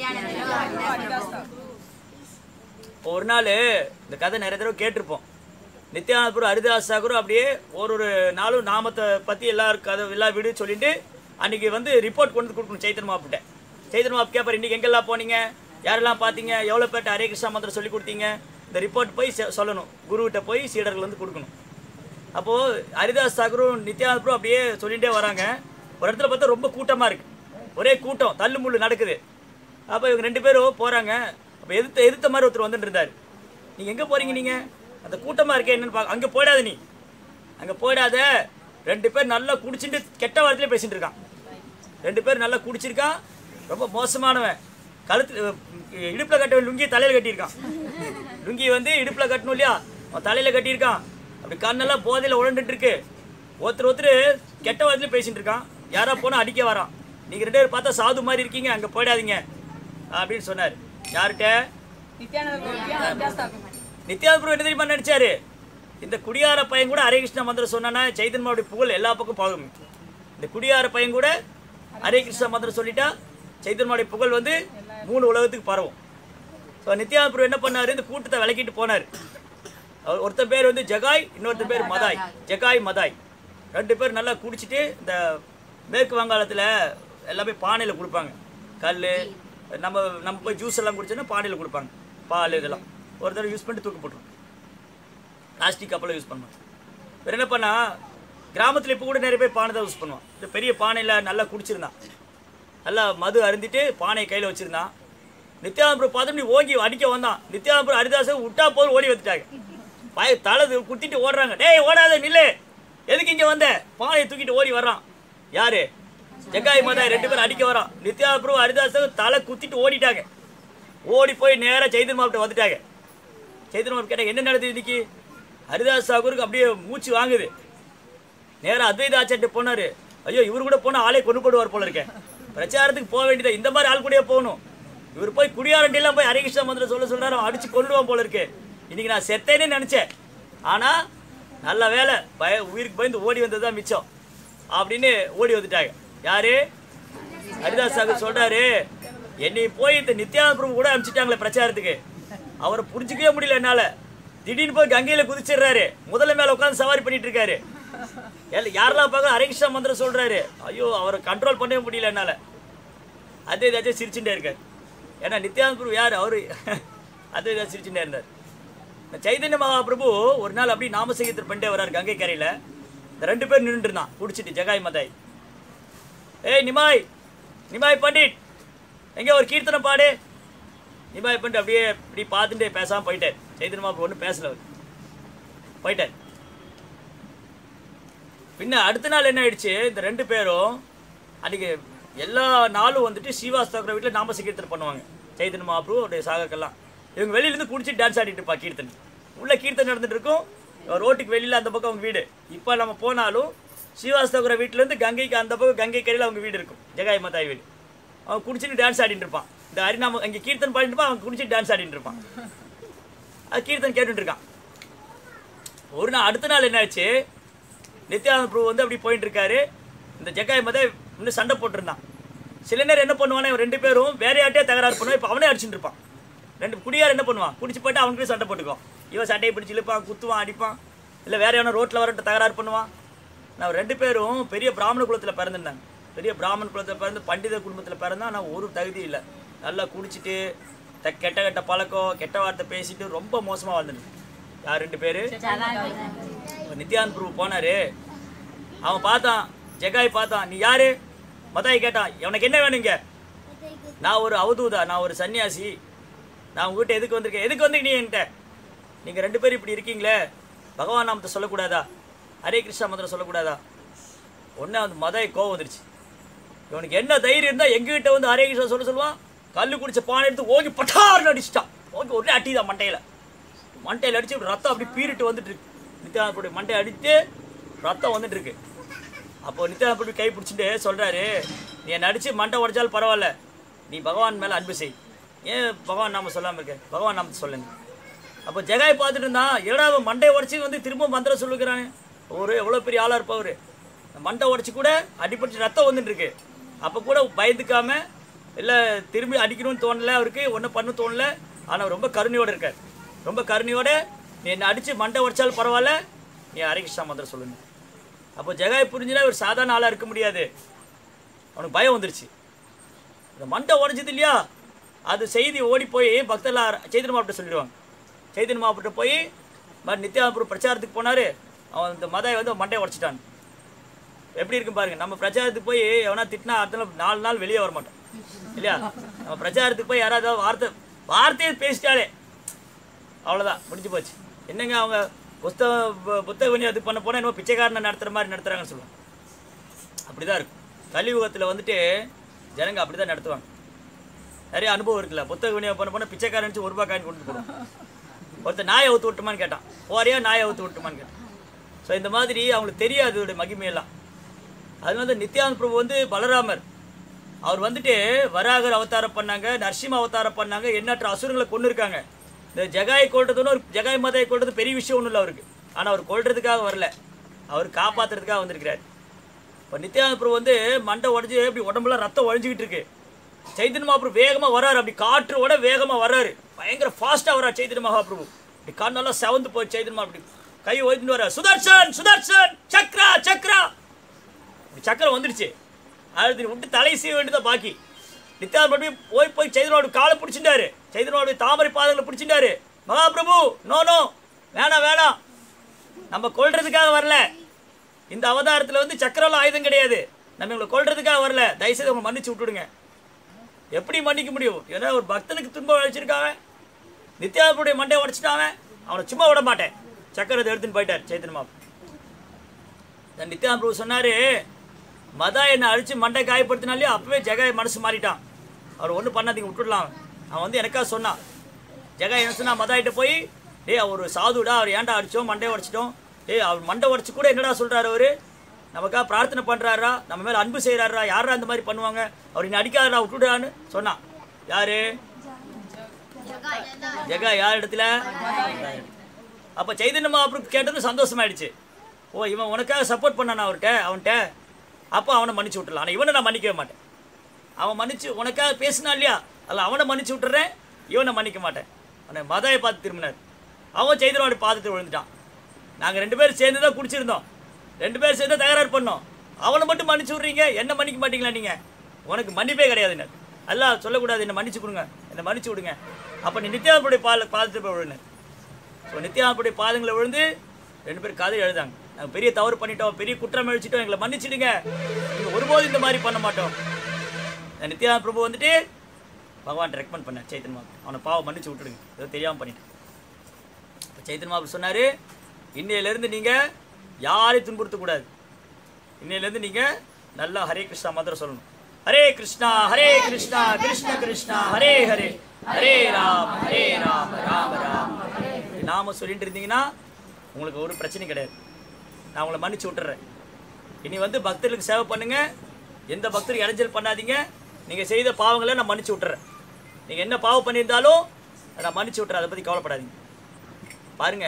ஒரு நாள் இந்த கதை நிறைய தடவை கேட்டிருப்போம் நித்யானந்தபுரம் ஹரிதாஸ் தாக்கூர் அப்படியே ஒரு ஒரு நாளும் நாமத்தை பற்றி எல்லாரும் கதை எல்லா வீடு சொல்லிட்டு அன்னைக்கு வந்து ரிப்போர்ட் கொண்டு வந்து கொடுக்கணும் சைத்தன் மாப்பிட்ட சைத்தன் மாப்பு கேட்பார் இன்னைக்கு எங்கெல்லாம் போனீங்க யாரெல்லாம் பார்த்தீங்க எவ்வளோ பேர்ட்ட ஹரே கிருஷ்ணா மந்திரம் சொல்லி கொடுத்தீங்க இந்த ரிப்போர்ட் போய் செ- சொல்லணும் குருகிட்ட போய் சீடர்கள் வந்து கொடுக்கணும் அப்போது ஹரிதாஸ் தாக்கூரும் நித்யானந்தபுரம் அப்படியே சொல்லிகிட்டே வராங்க ஒரு இடத்துல பார்த்தா ரொம்ப கூட்டமாக இருக்கு ஒரே கூட்டம் தள்ளு முள்ளு நடக்குது அப்போ இவங்க ரெண்டு பேரும் போகிறாங்க அப்போ எதிர்த்த எதிர்த்த மாதிரி ஒருத்தர் வந்துட்டு இருந்தார் நீங்கள் எங்கே போகிறீங்க நீங்கள் அந்த கூட்டமாக இருக்கே என்னன்னு பார்க்க அங்கே போயிடாத நீ அங்கே போயிடாத ரெண்டு பேர் நல்லா குடிச்சிட்டு கெட்ட வாரத்திலே பேசிட்டு இருக்கான் ரெண்டு பேர் நல்லா குடிச்சிருக்கான் ரொம்ப மோசமானவன் கழுத்து இடுப்பில் கட்ட லுங்கி தலையில் கட்டியிருக்கான் லுங்கி வந்து இடுப்பில் கட்டணும் இல்லையா அவன் தலையில் கட்டியிருக்கான் அப்படி கண்ணெல்லாம் போதையில் உழண்டுட்டு இருக்கு ஒருத்தர் ஒருத்தர் கெட்ட வாரத்திலே பேசிட்டு இருக்கான் யாரா போனால் அடிக்க வரான் நீங்கள் ரெண்டு பேரும் பார்த்தா சாது மாதிரி இருக்கீங்க அங்கே போயிடாதீங்க அப்படின்னு சொன்னார் யார்கிட்ட நித்யானந்த பிரபு என்ன தெரியுமா நினைச்சாரு இந்த குடியார பையன் கூட ஹரே கிருஷ்ண மந்திரம் சொன்னா சைதன்மாவுடைய புகழ் எல்லா பக்கம் போகும் இந்த குடியார பையன் கூட ஹரே கிருஷ்ண மந்திரம் சொல்லிட்டா சைதன்மாவுடைய புகழ் வந்து மூணு உலகத்துக்கு பரவும் ஸோ நித்யானந்த பிரபு என்ன பண்ணாரு இந்த கூட்டத்தை விளக்கிட்டு போனார் அவர் ஒருத்தன் பேர் வந்து ஜகாய் இன்னொருத்தன் பேர் மதாய் ஜகாய் மதாய் ரெண்டு பேர் நல்லா குடிச்சிட்டு இந்த மேற்கு வங்காளத்தில் எல்லாமே பானையில் கொடுப்பாங்க கல் நம்ம நம்ம போய் ஜூஸ் எல்லாம் குடிச்சோன்னா பானையில் கொடுப்பாங்க பால் இதெல்லாம் ஒரு தடவை யூஸ் பண்ணிட்டு தூக்கி போட்டுரும் பிளாஸ்டிக் கப்பலை யூஸ் பண்ணுவோம் வேறு என்ன பண்ணா கிராமத்தில் இப்போ கூட நிறைய பேர் பானை தான் யூஸ் பண்ணுவான் இந்த பெரிய பானையில் நல்லா குடிச்சிருந்தான் நல்லா மது அருந்திட்டு பானையை கையில் வச்சிருந்தான் நித்யானந்தபுரம் பார்த்து இப்படி ஓங்கி அடிக்க வந்தான் நித்யானந்தபுரம் ஹரிதாசன் விட்டா போதும் ஓடி வந்துட்டாங்க பய தலை குத்திட்டு ஓடுறாங்க டேய் ஓடாத நில்லு எதுக்கு இங்கே வந்த பானையை தூக்கிட்டு ஓடி வர்றான் யாரு ஜக்காய் மதாய் ரெண்டு பேரும் அடிக்க வரான் நித்யானந்தபுரம் ஹரிதாசன் தலை குத்திட்டு ஓடிட்டாங்க ஓடி போய் நேராக சைதன் மாவட்டம் வந்துட்டாங்க சைதன் மாவட்டம் கேட்டாங்க என்ன நடக்குது இன்னைக்கு ஹரிதாஸ் சாகூருக்கு அப்படியே மூச்சு வாங்குது நேரா அத்வைத ஆச்சாரிட்ட போனாரு ஐயோ இவர் கூட போனா ஆளே கொண்டு போடுவார் போல இருக்கேன் பிரச்சாரத்துக்கு போக வேண்டியதா இந்த மாதிரி ஆள் கூடயே போகணும் இவர் போய் குடியாரண்டிலாம் போய் ஹரிகிருஷ்ண மந்திரம் சொல்ல சொல்றாரு அவன் அடிச்சு கொண்டுடுவான் போல இருக்கு இன்னைக்கு நான் செத்தேனே நினைச்சேன் ஆனா நல்ல வேலை பய உயிருக்கு பயந்து ஓடி வந்தது தான் மிச்சம் அப்படின்னு ஓடி வந்துட்டாங்க யாரு ஹரிதாஸ் சாகர் சொல்றாரு என்னை போய் இந்த நித்யானந்த பிரபு கூட அனுப்பிச்சிட்டாங்களே பிரச்சாரத்துக்கு அவரை புரிஞ்சுக்கவே முடியல என்னால திடீர்னு போய் கங்கையில குதிச்சிடுறாரு முதல்ல மேல உட்காந்து சவாரி பண்ணிட்டு இருக்காரு எல்ல- யாரெல்லாம் பார்க்க ஹரிகிருஷ்ண மந்திரம் சொல்றாரு ஐயோ அவரை கண்ட்ரோல் பண்ணவே முடியல என்னால அதே ஏதாச்சும் சிரிச்சுட்டே இருக்காரு ஏன்னா நித்யானந்த பிரபு யார் அவரு அதே ஏதாச்சும் சிரிச்சுட்டே இருந்தார் இந்த சைதன்ய மகாபிரபு ஒரு நாள் அப்படி நாமசங்கீதர் பண்ணிட்டே வர்றாரு கங்கை கரையில இந்த ரெண்டு பேர் நின்றுட்டு இருந்தான் குடிச்சிட்டு ஜகாய் மதாய் ஏய் நிமாய் நிமாய் பண்டிட் எங்க ஒரு கீர்த்தனை பாடு நிமாய் பண்டிட் அப்படியே இப்படி பார்த்துட்டு பேசாம போயிட்டார் சைதன்ய மகாபிரபு ஒன்றும் பேசல அவர் போயிட்டார் பின்ன அடுத்த நாள் என்ன ஆயிடுச்சு இந்த ரெண்டு பேரும் அன்னைக்கு எல்லா நாளும் வந்துட்டு ஸ்ரீவாஸ்தவர வீட்டில் நாம கீர்த்தனை பண்ணுவாங்க சைதன்ய மகாபிரபு அவருடைய சாகக்கெல்லாம் இவங்க வெளியிலேருந்து குடிச்சிட்டு டான்ஸ் ஆடிட்டு இருப்பா கீர்த்தனை உள்ள கீர்த்தனை நடந்துட்டு இருக்கும் ரோட்டுக்கு வெளியில அந்த பக்கம் அவங்க வீடு இப்போ நம்ம போனாலும் ஸ்ரீவாஸ்தவர வீட்டிலேருந்து கங்கைக்கு அந்த பக்கம் கங்கை கரையில் அவங்க வீடு இருக்கும் ஜெகாய் மாதாய் வீடு அவன் குடிச்சிட்டு டான்ஸ் ஆடிட்டு இருப்பான் இந்த ஹரிநாம அங்கே கீர்த்தன் பாடிட்டு இருப்பான் அவன் குடிச்சிட்டு டான்ஸ் ஆடிட்டு இருப்பான் அது கீர்த்தன் கேட்டுட்டு இருக்கான் ஒரு நாள் அடுத்த நாள் என்னாச்சு நித்யானந்த பிரபு வந்து அப்படி போயிட்டு இருக்காரு இந்த ஜக்காய் மத இன்னும் சண்டை போட்டிருந்தான் சில நேரம் என்ன பண்ணுவானே இவன் ரெண்டு பேரும் வேற யார்ட்டே தகராறு பண்ணுவான் இப்போ அவனே அடிச்சுட்டு இருப்பான் ரெண்டு குடியார் என்ன பண்ணுவான் குடிச்சு போயிட்டு அவனுக்கு சண்டை போட்டுக்குவான் இவன் சட்டையை பிடிச்சி இழுப்பான் குத்துவான் அடிப்பான் இல்லை வேற எவனோ ரோட்டில் வரட்டு தகராறு பண்ணுவான் நான் ரெண்டு பேரும் பெரிய பிராமண குலத்தில் பிறந்திருந்தாங்க பெரிய பிராமண குலத்தில் பிறந்து பண்டித குடும்பத்தில் பிறந்தா நான் ஒரு தகுதி இல்லை நல்லா குடிச்சிட்டு த கெட்ட கெட்ட பழக்கம் கெட்ட வார்த்தை பேசிட்டு ரொம்ப மோசமாக வாழ்ந்துருக்கு யார் ரெண்டு பேர் இப்ப நித்யானந்த் பிரபு போனாரு அவன் பார்த்தான் ஜெகாய் பார்த்தான் நீ யாரு மதாய் கேட்டான் உனக்கு என்ன வேணுங்க நான் ஒரு அவதூதா நான் ஒரு சன்னியாசி நான் உங்ககிட்ட எதுக்கு வந்திருக்கேன் எதுக்கு வந்து நீ என்கிட்ட நீங்கள் ரெண்டு பேரும் இப்படி இருக்கீங்களே பகவான் நாமத்தை சொல்லக்கூடாதா ஹரே கிருஷ்ணா மந்திரம் சொல்லக்கூடாதா ஒன்று அந்த மதாய் கோவம் வந்துருச்சு இவனுக்கு என்ன தைரியம் இருந்தால் எங்ககிட்ட வந்து ஹரே கிருஷ்ணா சொல்ல சொல்லுவான் கல் குடிச்ச பானை எடுத்து ஓங்கி பட்டார்னு அடிச்சிட்டான் ஓங்கி ஒரே அட்டிதான் மண்டையில் மண்டையில் அடிச்சு இப்படி ரத்தம் அப்படி பீறிட்டு வந்துட்டு இருக்கு நித்யானந்தபுடைய மண்டையை அடித்து ரத்தம் வந்துட்டு இருக்கு அப்போ நித்யானந்தபுடி கை பிடிச்சிட்டு சொல்றாரு நீ என்னை அடிச்சு மண்டை உடைச்சாலும் பரவாயில்ல நீ பகவான் மேலே அன்பு செய் ஏன் பகவான் நாம சொல்லாமல் இருக்க பகவான் நாமத்தை சொல்லுங்க அப்போ ஜெகாய் பார்த்துட்டு இருந்தான் ஏடா அவன் மண்டையை உடச்சி வந்து திரும்ப மந்திரம் சொல்லுகிறானே ஒரு எவ்வளோ பெரிய ஆளாக இருப்பவர் மண்டை உடச்சி கூட அடிபட்டு ரத்தம் வந்துட்டு இருக்கு அப்போ கூட பயந்துக்காம இல்லை திரும்பி அடிக்கணும்னு தோணல அவருக்கு ஒன்றும் பண்ண தோணல ஆனால் ரொம்ப கருணையோடு இருக்கார் ரொம்ப கருணையோட நீ என்னை அடித்து மண்டை உடைச்சாலும் பரவாயில்ல நீ ஹரிகிருஷ்ணா மந்திரம் சொல்லுங்க அப்போ ஜெகாய் புரிஞ்சுனா ஒரு சாதாரண ஆளாக இருக்க முடியாது அவனுக்கு பயம் வந்துருச்சு இந்த மண்டை உடைஞ்சது இல்லையா அது செய்தி ஓடி போய் பக்தர்லாம் சைதன்ய மாவட்டம் சொல்லிடுவாங்க சைதன்ய மாவட்டம் போய் மாதிரி நித்யானந்தபுரம் பிரச்சாரத்துக்கு போனார் அவன் இந்த மதாய் வந்து அவன் மண்டையை உடச்சிட்டான் எப்படி இருக்கும் பாருங்க நம்ம பிரச்சாரத்துக்கு போய் எவனா திட்டினா அடுத்த நாள் நாலு நாள் வெளியே வர மாட்டோம் இல்லையா நம்ம பிரச்சாரத்துக்கு போய் யாராவது வார்த்தை வார்த்தையை பேசிட்டாலே அவ்வளோதான் முடிஞ்சு போச்சு என்னங்க அவங்க புஸ்தக பு- புத்தக விநியோகம் பண்ண போனால் இன்னும் பிச்சைக்காரனை நடத்துகிற மாதிரி நடத்துகிறாங்கன்னு சொல்லுவாங்க அப்படி தான் இருக்கும் கலியுகத்தில் வந்துட்டு ஜனங்க அப்படி தான் நடத்துவாங்க நிறைய அனுபவம் இருக்குல்ல புத்தக விநியோகம் பண்ண போனால் பிச்சைக்காரன் நினச்சி ஒரு ரூபாய் காயின் கொண்டு போடுவோம் ஒருத்தர் நாயை அவுத்து விட்டுமான்னு கேட்டான் போறியா நாயை அவுத்து விட்டுமான்னு கேட்டான் ஸோ இந்த மாதிரி அவங்களுக்கு தெரியாது இதோட மகிமையெல்லாம் அது வந்து நித்யானந்த பிரபு வந்து பலராமர் அவர் வந்துட்டு வராகர் அவதாரம் பண்ணாங்க நரசிம்ம அவதாரம் பண்ணாங்க எண்ணற்ற அசுரங்களை கொண்டு இருக்காங்க இந்த ஜெகாயை கொள்றதுன்னு ஒரு ஜெகாய் மதையை கொள்றது பெரிய விஷயம் ஒன்றும் இல்லை அவருக்கு ஆனால் அவர் கொள்றதுக்காக வரல அவர் காப்பாத்துறதுக்காக வந்திருக்கிறார் இப்போ நித்யானந்த பிரபு வந்து மண்டை உடஞ்சி இப்படி உடம்புல ரத்தம் உடஞ்சிக்கிட்டு இருக்கு சைத்தன்ய மகாபிரபு வேகமாக வராரு அப்படி காற்று விட வேகமாக வராரு பயங்கர ஃபாஸ்ட்டாக வரார் சைத்தன்ய மகாபிரபு இப்படி கண்ணெல்லாம் செவந்து போய் சைத்தன்ய மகா அப்படி கை ஓய்ந்துட்டு வர சுதர்ஷன் சுதர்ஷன் சக்ரா சக்ரா இப்படி சக்கரம் வந்துடுச்சு அடுத்து விட்டு தலை செய்ய வேண்டியதான் பாக்கி நித்யானந்த பிரபு போய் போய் சைதனோட காலை பிடிச்சிட்டாரு சைதனோட தாமரை பாதங்களை பிடிச்சிட்டாரு மகாபிரபு நோ நோ வேணாம் வேணாம் நம்ம கொல்றதுக்காக வரல இந்த அவதாரத்தில் வந்து சக்கரம் ஆயுதம் கிடையாது நம்ம இவங்களை கொல்றதுக்காக வரல தயவுசெய்து அவங்க மன்னிச்சு விட்டுடுங்க எப்படி மன்னிக்க முடியும் ஏன்னா ஒரு பக்தனுக்கு துன்பம் விளைச்சிருக்காங்க நித்யானந்தருடைய மண்டையை உடச்சிட்டாங்க அவனை சும்மா விட மாட்டேன் சக்கரத்தை எடுத்துன்னு போயிட்டார் சைத்தன்ய மாப்பு இந்த நித்யானந்த பிரபு சொன்னாரு மதா என்னை அழிச்சு மண்டை காயப்படுத்தினாலே அப்பவே ஜெகாய் மனசு மாறிட்டான் அவர் ஒன்றும் பண்ணாதீங்க விட்டுடலாம் அவன் வந்து எனக்காக சொன்னான் ஜெகாய் என்ன சொன்னா மதாயிட்ட போய் டேய் அவர் ஒரு சாதுடா அவர் ஏன்டா அடிச்சோம் மண்டையை உடச்சிட்டோம் டேய் அவர் மண்டை உடச்சு கூட என்னடா சொல்றாரு அவரு நமக்காக பிரார்த்தனை பண்றாரா நம்ம மேல அன்பு செய்யறாரா யாரா அந்த மாதிரி பண்ணுவாங்க அவர் இன்னும் அடிக்காதடா விட்டுடான்னு சொன்னான் யாரு ஜெகா யார் இடத்துல அப்ப சைதன்ய மகாபிரபு கேட்டது சந்தோஷமாயிடுச்சு ஓ இவன் உனக்காக சப்போர்ட் பண்ணானா அவர்கிட்ட அவன்கிட்ட அப்போ அவனை மன்னிச்சு விட்டுறலாம் ஆனால் இவனை நான் மன்னிக்கவே மாட்டேன் அவன் மன்னிச்சு உனக்காக பேசினா இல்லையா அல்ல அவனை மன்னிச்சு விட்டுறேன் இவனை மன்னிக்க மாட்டேன் அவனை மதாயை பார்த்து திரும்பினார் அவன் சைதனோட பாதத்தை விழுந்துட்டான் நாங்கள் ரெண்டு பேரும் சேர்ந்து தான் குடிச்சிருந்தோம் ரெண்டு பேரும் சேர்ந்து தகராறு பண்ணோம் அவனை மட்டும் மன்னிச்சு விட்றீங்க என்ன மன்னிக்க மாட்டீங்களா நீங்கள் உனக்கு மன்னிப்பே கிடையாதுன்னு எல்லாம் சொல்லக்கூடாது என்னை மன்னிச்சு கொடுங்க என்னை மன்னிச்சு விடுங்க அப்போ நீ நித்யாவுடைய பால பாதத்தை போய் விழுந்து ஸோ நித்யாவுடைய பாதங்களை விழுந்து ரெண்டு பேரும் கதை எழுதாங்க நாங்கள் பெரிய தவறு பண்ணிட்டோம் பெரிய குற்றம் அழிச்சிட்டோம் எங்களை மன்னிச்சிடுங்க நீங்கள் ஒருபோதும் இந்த மாதிரி பண்ண மாட்டோம் இந்த நித்யானந்த பிரபு வந்துட்டு பகவான் ரெக்கமெண்ட் பண்ணார் சைத்தன்மா அவனை பாவம் மன்னிச்சு விட்டுடுங்க ஏதோ தெரியாமல் பண்ணிட்டேன் இப்போ சைத்தன்மா சொன்னார் இன்னையிலேருந்து நீங்கள் யாரையும் துன்புறுத்தக்கூடாது இன்னையிலேருந்து நீங்கள் நல்லா ஹரே கிருஷ்ணா மந்திரம் சொல்லணும் ஹரே கிருஷ்ணா ஹரே கிருஷ்ணா கிருஷ்ண கிருஷ்ணா ஹரே ஹரே ஹரே ராம் ஹரே ராம் ராம ராம் நாம சொல்லிட்டு இருந்தீங்கன்னா உங்களுக்கு ஒரு பிரச்சனையும் கிடையாது நான் உங்களை மன்னிச்சு விட்டுறேன் இனி வந்து பக்தர்களுக்கு சேவை பண்ணுங்க எந்த பக்தருக்கு இடைஞ்சல் பண்ணாதீங்க நீங்கள் செய்த பாவங்களை நான் மன்னிச்சு விட்டுறேன் நீங்கள் என்ன பாவம் பண்ணியிருந்தாலும் அதை நான் மன்னிச்சு விட்டுறேன் அதை பற்றி கவலைப்படாதீங்க பாருங்க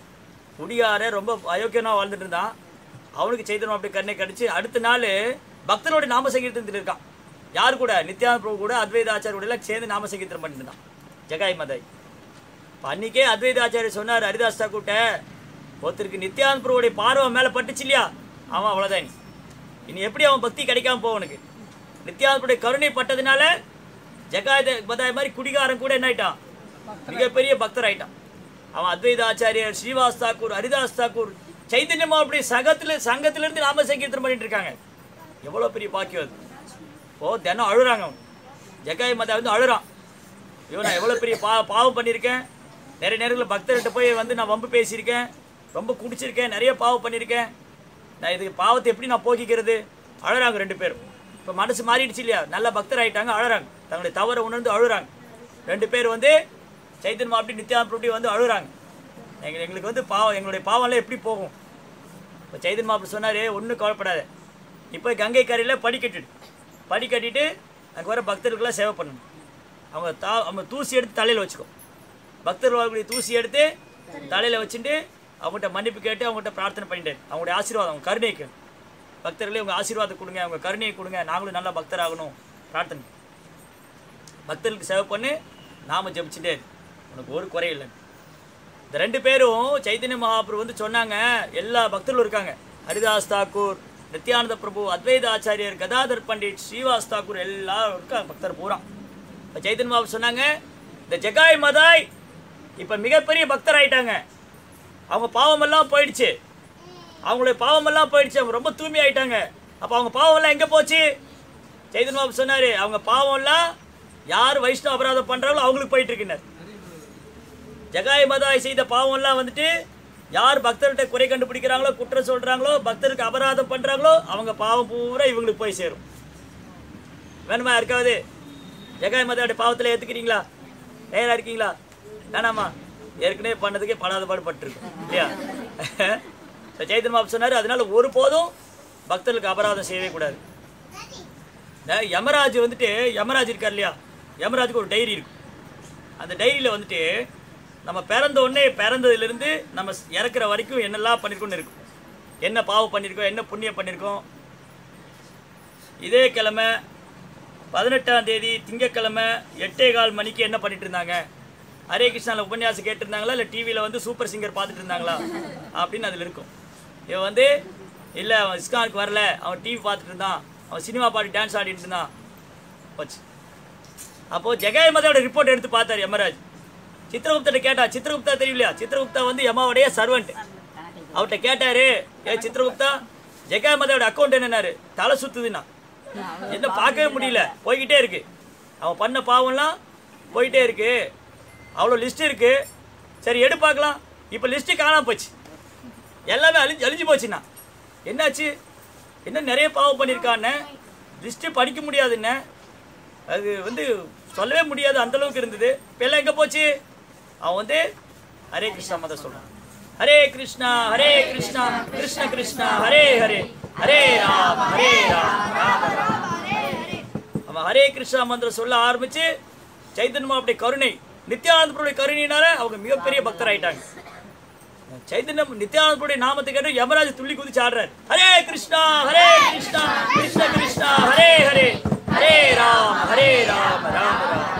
குடியார ரொம்ப அயோக்கியனா வாழ்ந்துட்டு இருந்தான் அவனுக்கு சைதன்யம் அப்படி கண்ணை கடிச்சு அடுத்த நாள் பக்தனோட நாம சங்கீர்த்தனத்தில் இருக்கான் யார் கூட நித்யானந்த பிரபு கூட அத்வைத ஆச்சாரிய கூட எல்லாம் சேர்ந்து நாம சங்கீர்த்தனம் பண்ணிட்டு இருந்தான் ஜெகாய் மதாய் இப்போ அன்னைக்கே அத்வைத ஆச்சாரிய சொன்னார் ஹரிதாஸ் தாக்கூட்ட ஒருத்தருக்கு நித்யானந்த பிரபுடைய பார்வை மேலே பட்டுச்சு இல்லையா அவன் அவ்வளோதான் இனி இனி எப்படி அவன் பக்தி கிடைக்காம போவனுக்கு நித்யானந்தருடைய கருணை பட்டதுனால ஜெகாய மதாய் மாதிரி குடிகாரன் கூட என்ன ஆயிட்டான் மிகப்பெரிய பக்தர் ஆயிட்டான் அவன் அத்வைத ஆச்சாரியர் ஸ்ரீவாஸ் தாக்கூர் ஹரிதாஸ் தாக்கூர் சைத்தன்யமா அப்படி சங்கத்துல சங்கத்துல இருந்து நாம சங்கீர்த்தனம் பண்ணிட்டு இருக்காங்க எவ்வளவு பெரிய பாக்கியம் அது ஓ தினம் அழுறாங்க அவன் ஜெகாய் மதா வந்து அழுறான் ஐயோ நான் எவ்வளோ பெரிய பா பாவம் பண்ணியிருக்கேன் நிறைய நேரங்களில் பக்தர்கிட்ட போய் வந்து நான் வம்பு பேசியிருக்கேன் ரொம்ப குடிச்சிருக்கேன் நிறைய பாவம் பண்ணியிருக்கேன் நான் இதுக்கு பாவத்தை எப்படி நான் போக்கிக்கிறது அழறாங்க ரெண்டு பேரும் இப்போ மனசு மாறிடுச்சு இல்லையா நல்ல பக்தர் ஆயிட்டாங்க அழறாங்க தங்களுடைய தவறை உணர்ந்து அழுறாங்க ரெண்டு பேர் வந்து சைத்தன்மா அப்படி நித்யானந்த அப்படி வந்து அழுறாங்க எங்க எங்களுக்கு வந்து பாவம் எங்களுடைய பாவம்லாம் எப்படி போகும் இப்போ சைதன்மா அப்படி சொன்னார் ஒன்றும் கவலைப்படாத இப்போ கங்கை கரையில் படி கட்டிடு படி கட்டிட்டு அங்கே வர பக்தர்களுக்கெல்லாம் சேவை பண்ணணும் அவங்க தா அவங்க தூசி எடுத்து தலையில் வச்சுக்கோ பக்தர்கள் வரக்கூடிய தூசி எடுத்து தலையில் வச்சுட்டு அவங்ககிட்ட மன்னிப்பு கேட்டு அவங்ககிட்ட பிரார்த்தனை பண்ணிட்டு அவங்களுடைய ஆசீர்வாதம் அவங்க கருணைக்கு பக்தர்களே உங்கள் ஆசீர்வாதம் கொடுங்க அவங்க கருணையை கொடுங்க நாங்களும் நல்லா பக்தராகணும் பிரார்த்தனை பக்தர்களுக்கு சேவை பண்ணு நாம ஜெபிச்சுட்டே இரு. உனக்கு ஒரு குறை இல்லை இந்த ரெண்டு பேரும் சைத்தன்ய மகாபிரபு வந்து சொன்னாங்க எல்லா பக்தர்களும் இருக்காங்க ஹரிதாஸ் தாக்கூர் நித்யானந்த பிரபு அத்வைத ஆச்சாரியர் கதாதர் பண்டிட் ஸ்ரீவாஸ் தாக்கூர் எல்லாரும் இருக்காங்க பக்தர் பூரா இப்போ சைத்தன்ய மகாபு சொன்னாங்க இந்த ஜெகாய் மதாய் இப்போ மிகப்பெரிய பக்தர் ஆயிட்டாங்க அவங்க பாவமெல்லாம் போயிடுச்சு அவங்களுடைய பாவமெல்லாம் போயிடுச்சு அவங்க ரொம்ப தூய்மை ஆயிட்டாங்க அப்போ அவங்க பாவமெல்லாம் எங்கே போச்சு சைத்தன்ய மகாபு சொன்னார் அவங்க பாவம்லாம் யார் வைஷ்ணவ அபராதம் பண்ணுறாங்களோ அவங்களுக்கு போயிட்டு இருக்கினார் ஜகாய் மதாய் செய்த பாவம்லாம் வந்துட்டு யார் பக்தர்கிட்ட குறை கண்டுபிடிக்கிறாங்களோ குற்றம் சொல்றாங்களோ பக்தருக்கு அபராதம் பண்றாங்களோ அவங்க பாவம் பூரா இவங்களுக்கு போய் சேரும் வேணுமா இருக்காது ஜகாய் மதாவுடைய பாவத்தில் ஏத்துக்கிறீங்களா தயாரா இருக்கீங்களா வேணாமா ஏற்கனவே பண்ணதுக்கே படாத பாடு பட்டிருக்கும் இல்லையா சைத்தன் பாபு சொன்னாரு அதனால ஒருபோதும் பக்தர்களுக்கு அபராதம் செய்யவே கூடாது இந்த யமராஜ் வந்துட்டு யமராஜ் இருக்கார் இல்லையா யமராஜுக்கு ஒரு டைரி இருக்கும் அந்த டைரியில் வந்துட்டு நம்ம பிறந்த உடனே பிறந்ததுலேருந்து நம்ம இறக்குற வரைக்கும் என்னெல்லாம் பண்ணியிருக்கோம்னு இருக்கும் என்ன பாவம் பண்ணியிருக்கோம் என்ன புண்ணியம் பண்ணியிருக்கோம் இதே கிழமை பதினெட்டாம் தேதி திங்கக்கிழமை எட்டே கால் மணிக்கு என்ன பண்ணிட்டு இருந்தாங்க ஹரே கிருஷ்ணாவில் உபன்யாசம் கேட்டிருந்தாங்களா இல்லை டிவியில் வந்து சூப்பர் சிங்கர் பார்த்துட்டு இருந்தாங்களா அப்படின்னு அதில் இருக்கும் இவன் வந்து இல்லை அவன் இஸ்கானுக்கு வரல அவன் டிவி பார்த்துட்டு இருந்தான் அவன் சினிமா பாட்டு டான்ஸ் ஆடிட்டு இருந்தான் போச்சு அப்போது ஜெகயமதோட ரிப்போர்ட் எடுத்து பார்த்தார் யமராஜ் சித்திரகுப்தர்கிட்ட கேட்டா சித்திரகுப்தா தெரியலையா சித்திரகுப்தா வந்து யமாவுடைய சர்வெண்ட் அவர்கிட்ட கேட்டாரு ஏ சித்திரகுப்தா ஜெகயமதோட அக்கௌண்ட் என்னன்னாரு தலை சுத்துதுன்னா என்ன பார்க்கவே முடியல போய்கிட்டே இருக்கு அவன் பண்ண பாவம்லாம் போயிட்டே இருக்கு அவ்வளோ லிஸ்ட் இருக்கு சரி எடு பார்க்கலாம் இப்போ லிஸ்ட்டு காணாம போச்சு எல்லாமே அழிஞ்சு அழிஞ்சு போச்சுண்ணா என்னாச்சு என்ன நிறைய பாவம் பண்ணியிருக்கான்னு லிஸ்ட்டு படிக்க முடியாதுண்ணே அது வந்து சொல்லவே முடியாது அந்த அளவுக்கு இருந்தது இப்போ எல்லாம் எங்கே போச்சு அவன் வந்து ஹரே கிருஷ்ணா மதம் சொல்றான் ஹரே கிருஷ்ணா ஹரே கிருஷ்ணா கிருஷ்ண கிருஷ்ணா ஹரே ஹரே ஹரே ராம் ஹரே ராம் ராம ராம் அவன் ஹரே கிருஷ்ணா மந்திரம் சொல்ல ஆரம்பிச்சு சைத்தன்யமா அப்படி கருணை நித்யானந்தபுடைய கருணையினால அவங்க மிகப்பெரிய பக்தர் ஆயிட்டாங்க சைத்தன்யம் நித்யானந்தபுடைய நாமத்தை கேட்டு யமராஜ் துள்ளி குதிச்சு ஆடுறாரு ஹரே கிருஷ்ணா ஹரே கிருஷ்ணா கிருஷ்ண கிருஷ்ணா ஹரே ஹரே ஹரே ராம் ஹரே ராம் ராம ராம்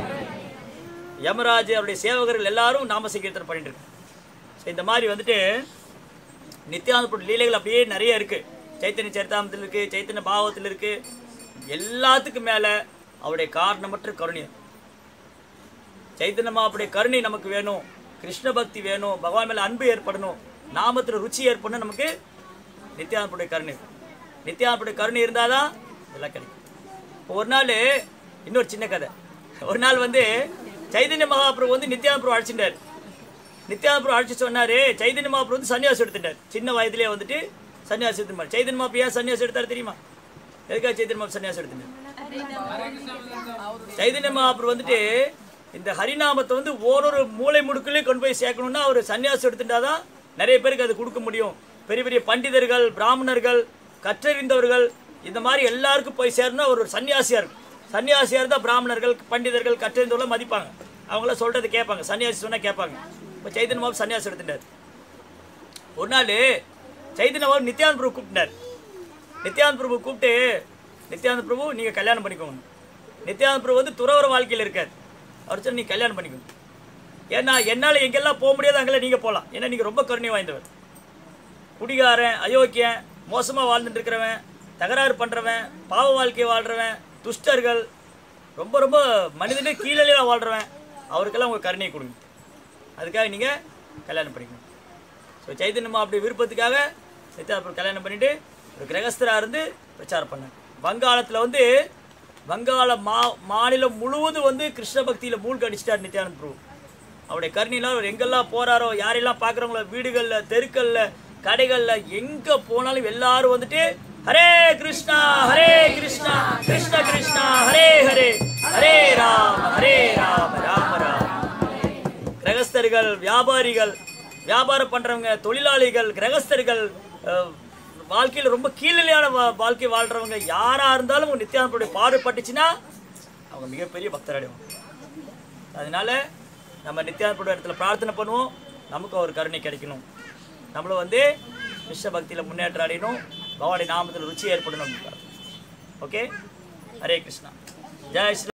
யமராஜ் அவருடைய சேவகர்கள் எல்லாரும் நாம சங்கீர்த்தனம் பண்ணிட்டு இருக்காங்க ஸோ இந்த மாதிரி வந்துட்டு நித்யானந்தபுர லீலைகள் அப்படியே நிறைய இருக்கு சைத்தன்ய சரிதாமத்தில் இருக்கு சைத்தன்ய பாவத்தில் இருக்கு எல்லாத்துக்கும் மேல அவருடைய காரணமற்ற கருணை சைத்தன்ய மாவுடைய கருணை நமக்கு வேணும் கிருஷ்ண பக்தி வேணும் பகவான் மேல அன்பு ஏற்படணும் நாமத்துல ருச்சி ஏற்படணும் நமக்கு நித்யானந்தபுடைய கருணை நித்யானந்தபுடைய கருணை இருந்தாதான் இதெல்லாம் கிடைக்கும் இப்போ ஒரு நாள் இன்னொரு சின்ன கதை ஒரு நாள் வந்து சைதன்ய மகாபிரபு வந்து நித்யானந்தபுரம் அழைச்சிட்டார் நித்யானந்தபுரம் அழைச்சி சொன்னாரு சைதன்ய மகாபிரபு வந்து சன்னியாசம் எடுத்துட்டார் சின்ன வயதிலே வந்துட்டு சன்னியாசம் எடுத்துட்டார் சைதன்ய மாப்பு ஏன் சன்னியாசம் எடுத்தார் தெரியுமா எதுக்காக சைதன்ய மாப்பு சன்னியாசம் எடுத்துட்டார் சைதன்ய மகாபுரம் வந்துட்டு இந்த ஹரிநாமத்தை வந்து ஓரொரு மூளை முடுக்குலையும் கொண்டு போய் சேர்க்கணும்னா அவர் சன்னியாசம் எடுத்துட்டாதான் நிறைய பேருக்கு அது கொடுக்க முடியும் பெரிய பெரிய பண்டிதர்கள் பிராமணர்கள் கற்றறிந்தவர்கள் இந்த மாதிரி எல்லாருக்கும் போய் சேரணும் அவர் ஒரு சன்னியாசியா இருக்கும் சன்னியாசியா இருந்தால் பிராமணர்கள் பண்டிதர்கள் கற்றறிந்தவர்கள் மதிப்பாங்க அவங்களாம் சொல்றது கேட்பாங்க சன்னியாசி சொன்னா கேட்பாங்க இப்போ சைதன்ய பாபு சன்னியாசம் எடுத்துட்டார் ஒரு நாள் சைதன்ய பாபு நித்யானந்த பிரபு கூப்பிட்டார் நித்யானந்த பிரபு கூப்பிட்டு நித்யானந்த பிரபு நீங்கள் கல்யாணம் பண்ணிக்கோங்க நித்யானந்த பிரபு வந்து துறவர வாழ்க்கையில் இருக்கார் அவர் சொன்ன நீ கல்யாணம் பண்ணிக்கோங்க ஏன்னா என்னால் எங்கெல்லாம் போக முடியாது அங்கெல்லாம் நீங்கள் போகலாம் ஏன்னா நீங்கள் ரொம்ப கருணை வாய்ந்தவர் குடிகாரன் அயோக்கியன் மோசமாக வாழ்ந்துட்டு இருக்கிறவன் தகராறு பண்ணுறவன் பாவ வாழ்க்கை வாழ்கிறவன் துஷ்டர்கள் ரொம்ப ரொம்ப மனிதனே கீழே வாழ்கிறவன் அவருக்கெல்லாம் உங்கள் கருணையை கொடுங்க அதுக்காக நீங்கள் கல்யாணம் பண்ணிக்கணும் ஸோ சைதன்யமா அப்படி விருப்பத்துக்காக நித்யானந்தபுரம் கல்யாணம் பண்ணிட்டு ஒரு கிரகஸ்தராக இருந்து பிரச்சாரம் பண்ணாங்க வங்காளத்தில் வந்து வங்காள மா மாநிலம் முழுவதும் வந்து கிருஷ்ண பக்தியில் மூழ்கி அடிச்சிட்டார் நித்யானந்த பிரபு அவருடைய கருணையினால் அவர் எங்கெல்லாம் போறாரோ யாரெல்லாம் பார்க்குறவங்களோ வீடுகளில் தெருக்களில் கடைகளில் எங்கே போனாலும் எல்லாரும் வந்துட்டு ஹரே கிருஷ்ணா ஹரே கிருஷ்ணா கிருஷ்ண கிருஷ்ணா ஹரே ஹரே ஹரே ராம் ஹரே ராம் ராம ராம் கிரகஸ்தர்கள் வியாபாரிகள் வியாபாரம் பண்றவங்க தொழிலாளிகள் கிரகஸ்தர்கள் அஹ், வாழ்க்கையில ரொம்ப கீழ்நிலையான வா- வாழ்க்கை வாழ்றவங்க யாரா இருந்தாலும் உங்க நித்யானந்தனுடைய பாடுபட்டுச்சுன்னா அவங்க மிகப்பெரிய பக்தர் அடைவாங்க அதனால நம்ம நித்யானந்தோட இடத்துல பிரார்த்தனை பண்ணுவோம் நமக்கு ஒரு கருணை கிடைக்கணும் நம்மளும் வந்து கிருஷ்ண பக்தியில் முன்னேற்றம் அடையணும் பகவானுடைய நாமத்தில் ருச்சி ஏற்படணும் ஓகே ஹரே கிருஷ்ணா ஜெய் ஸ்ரீ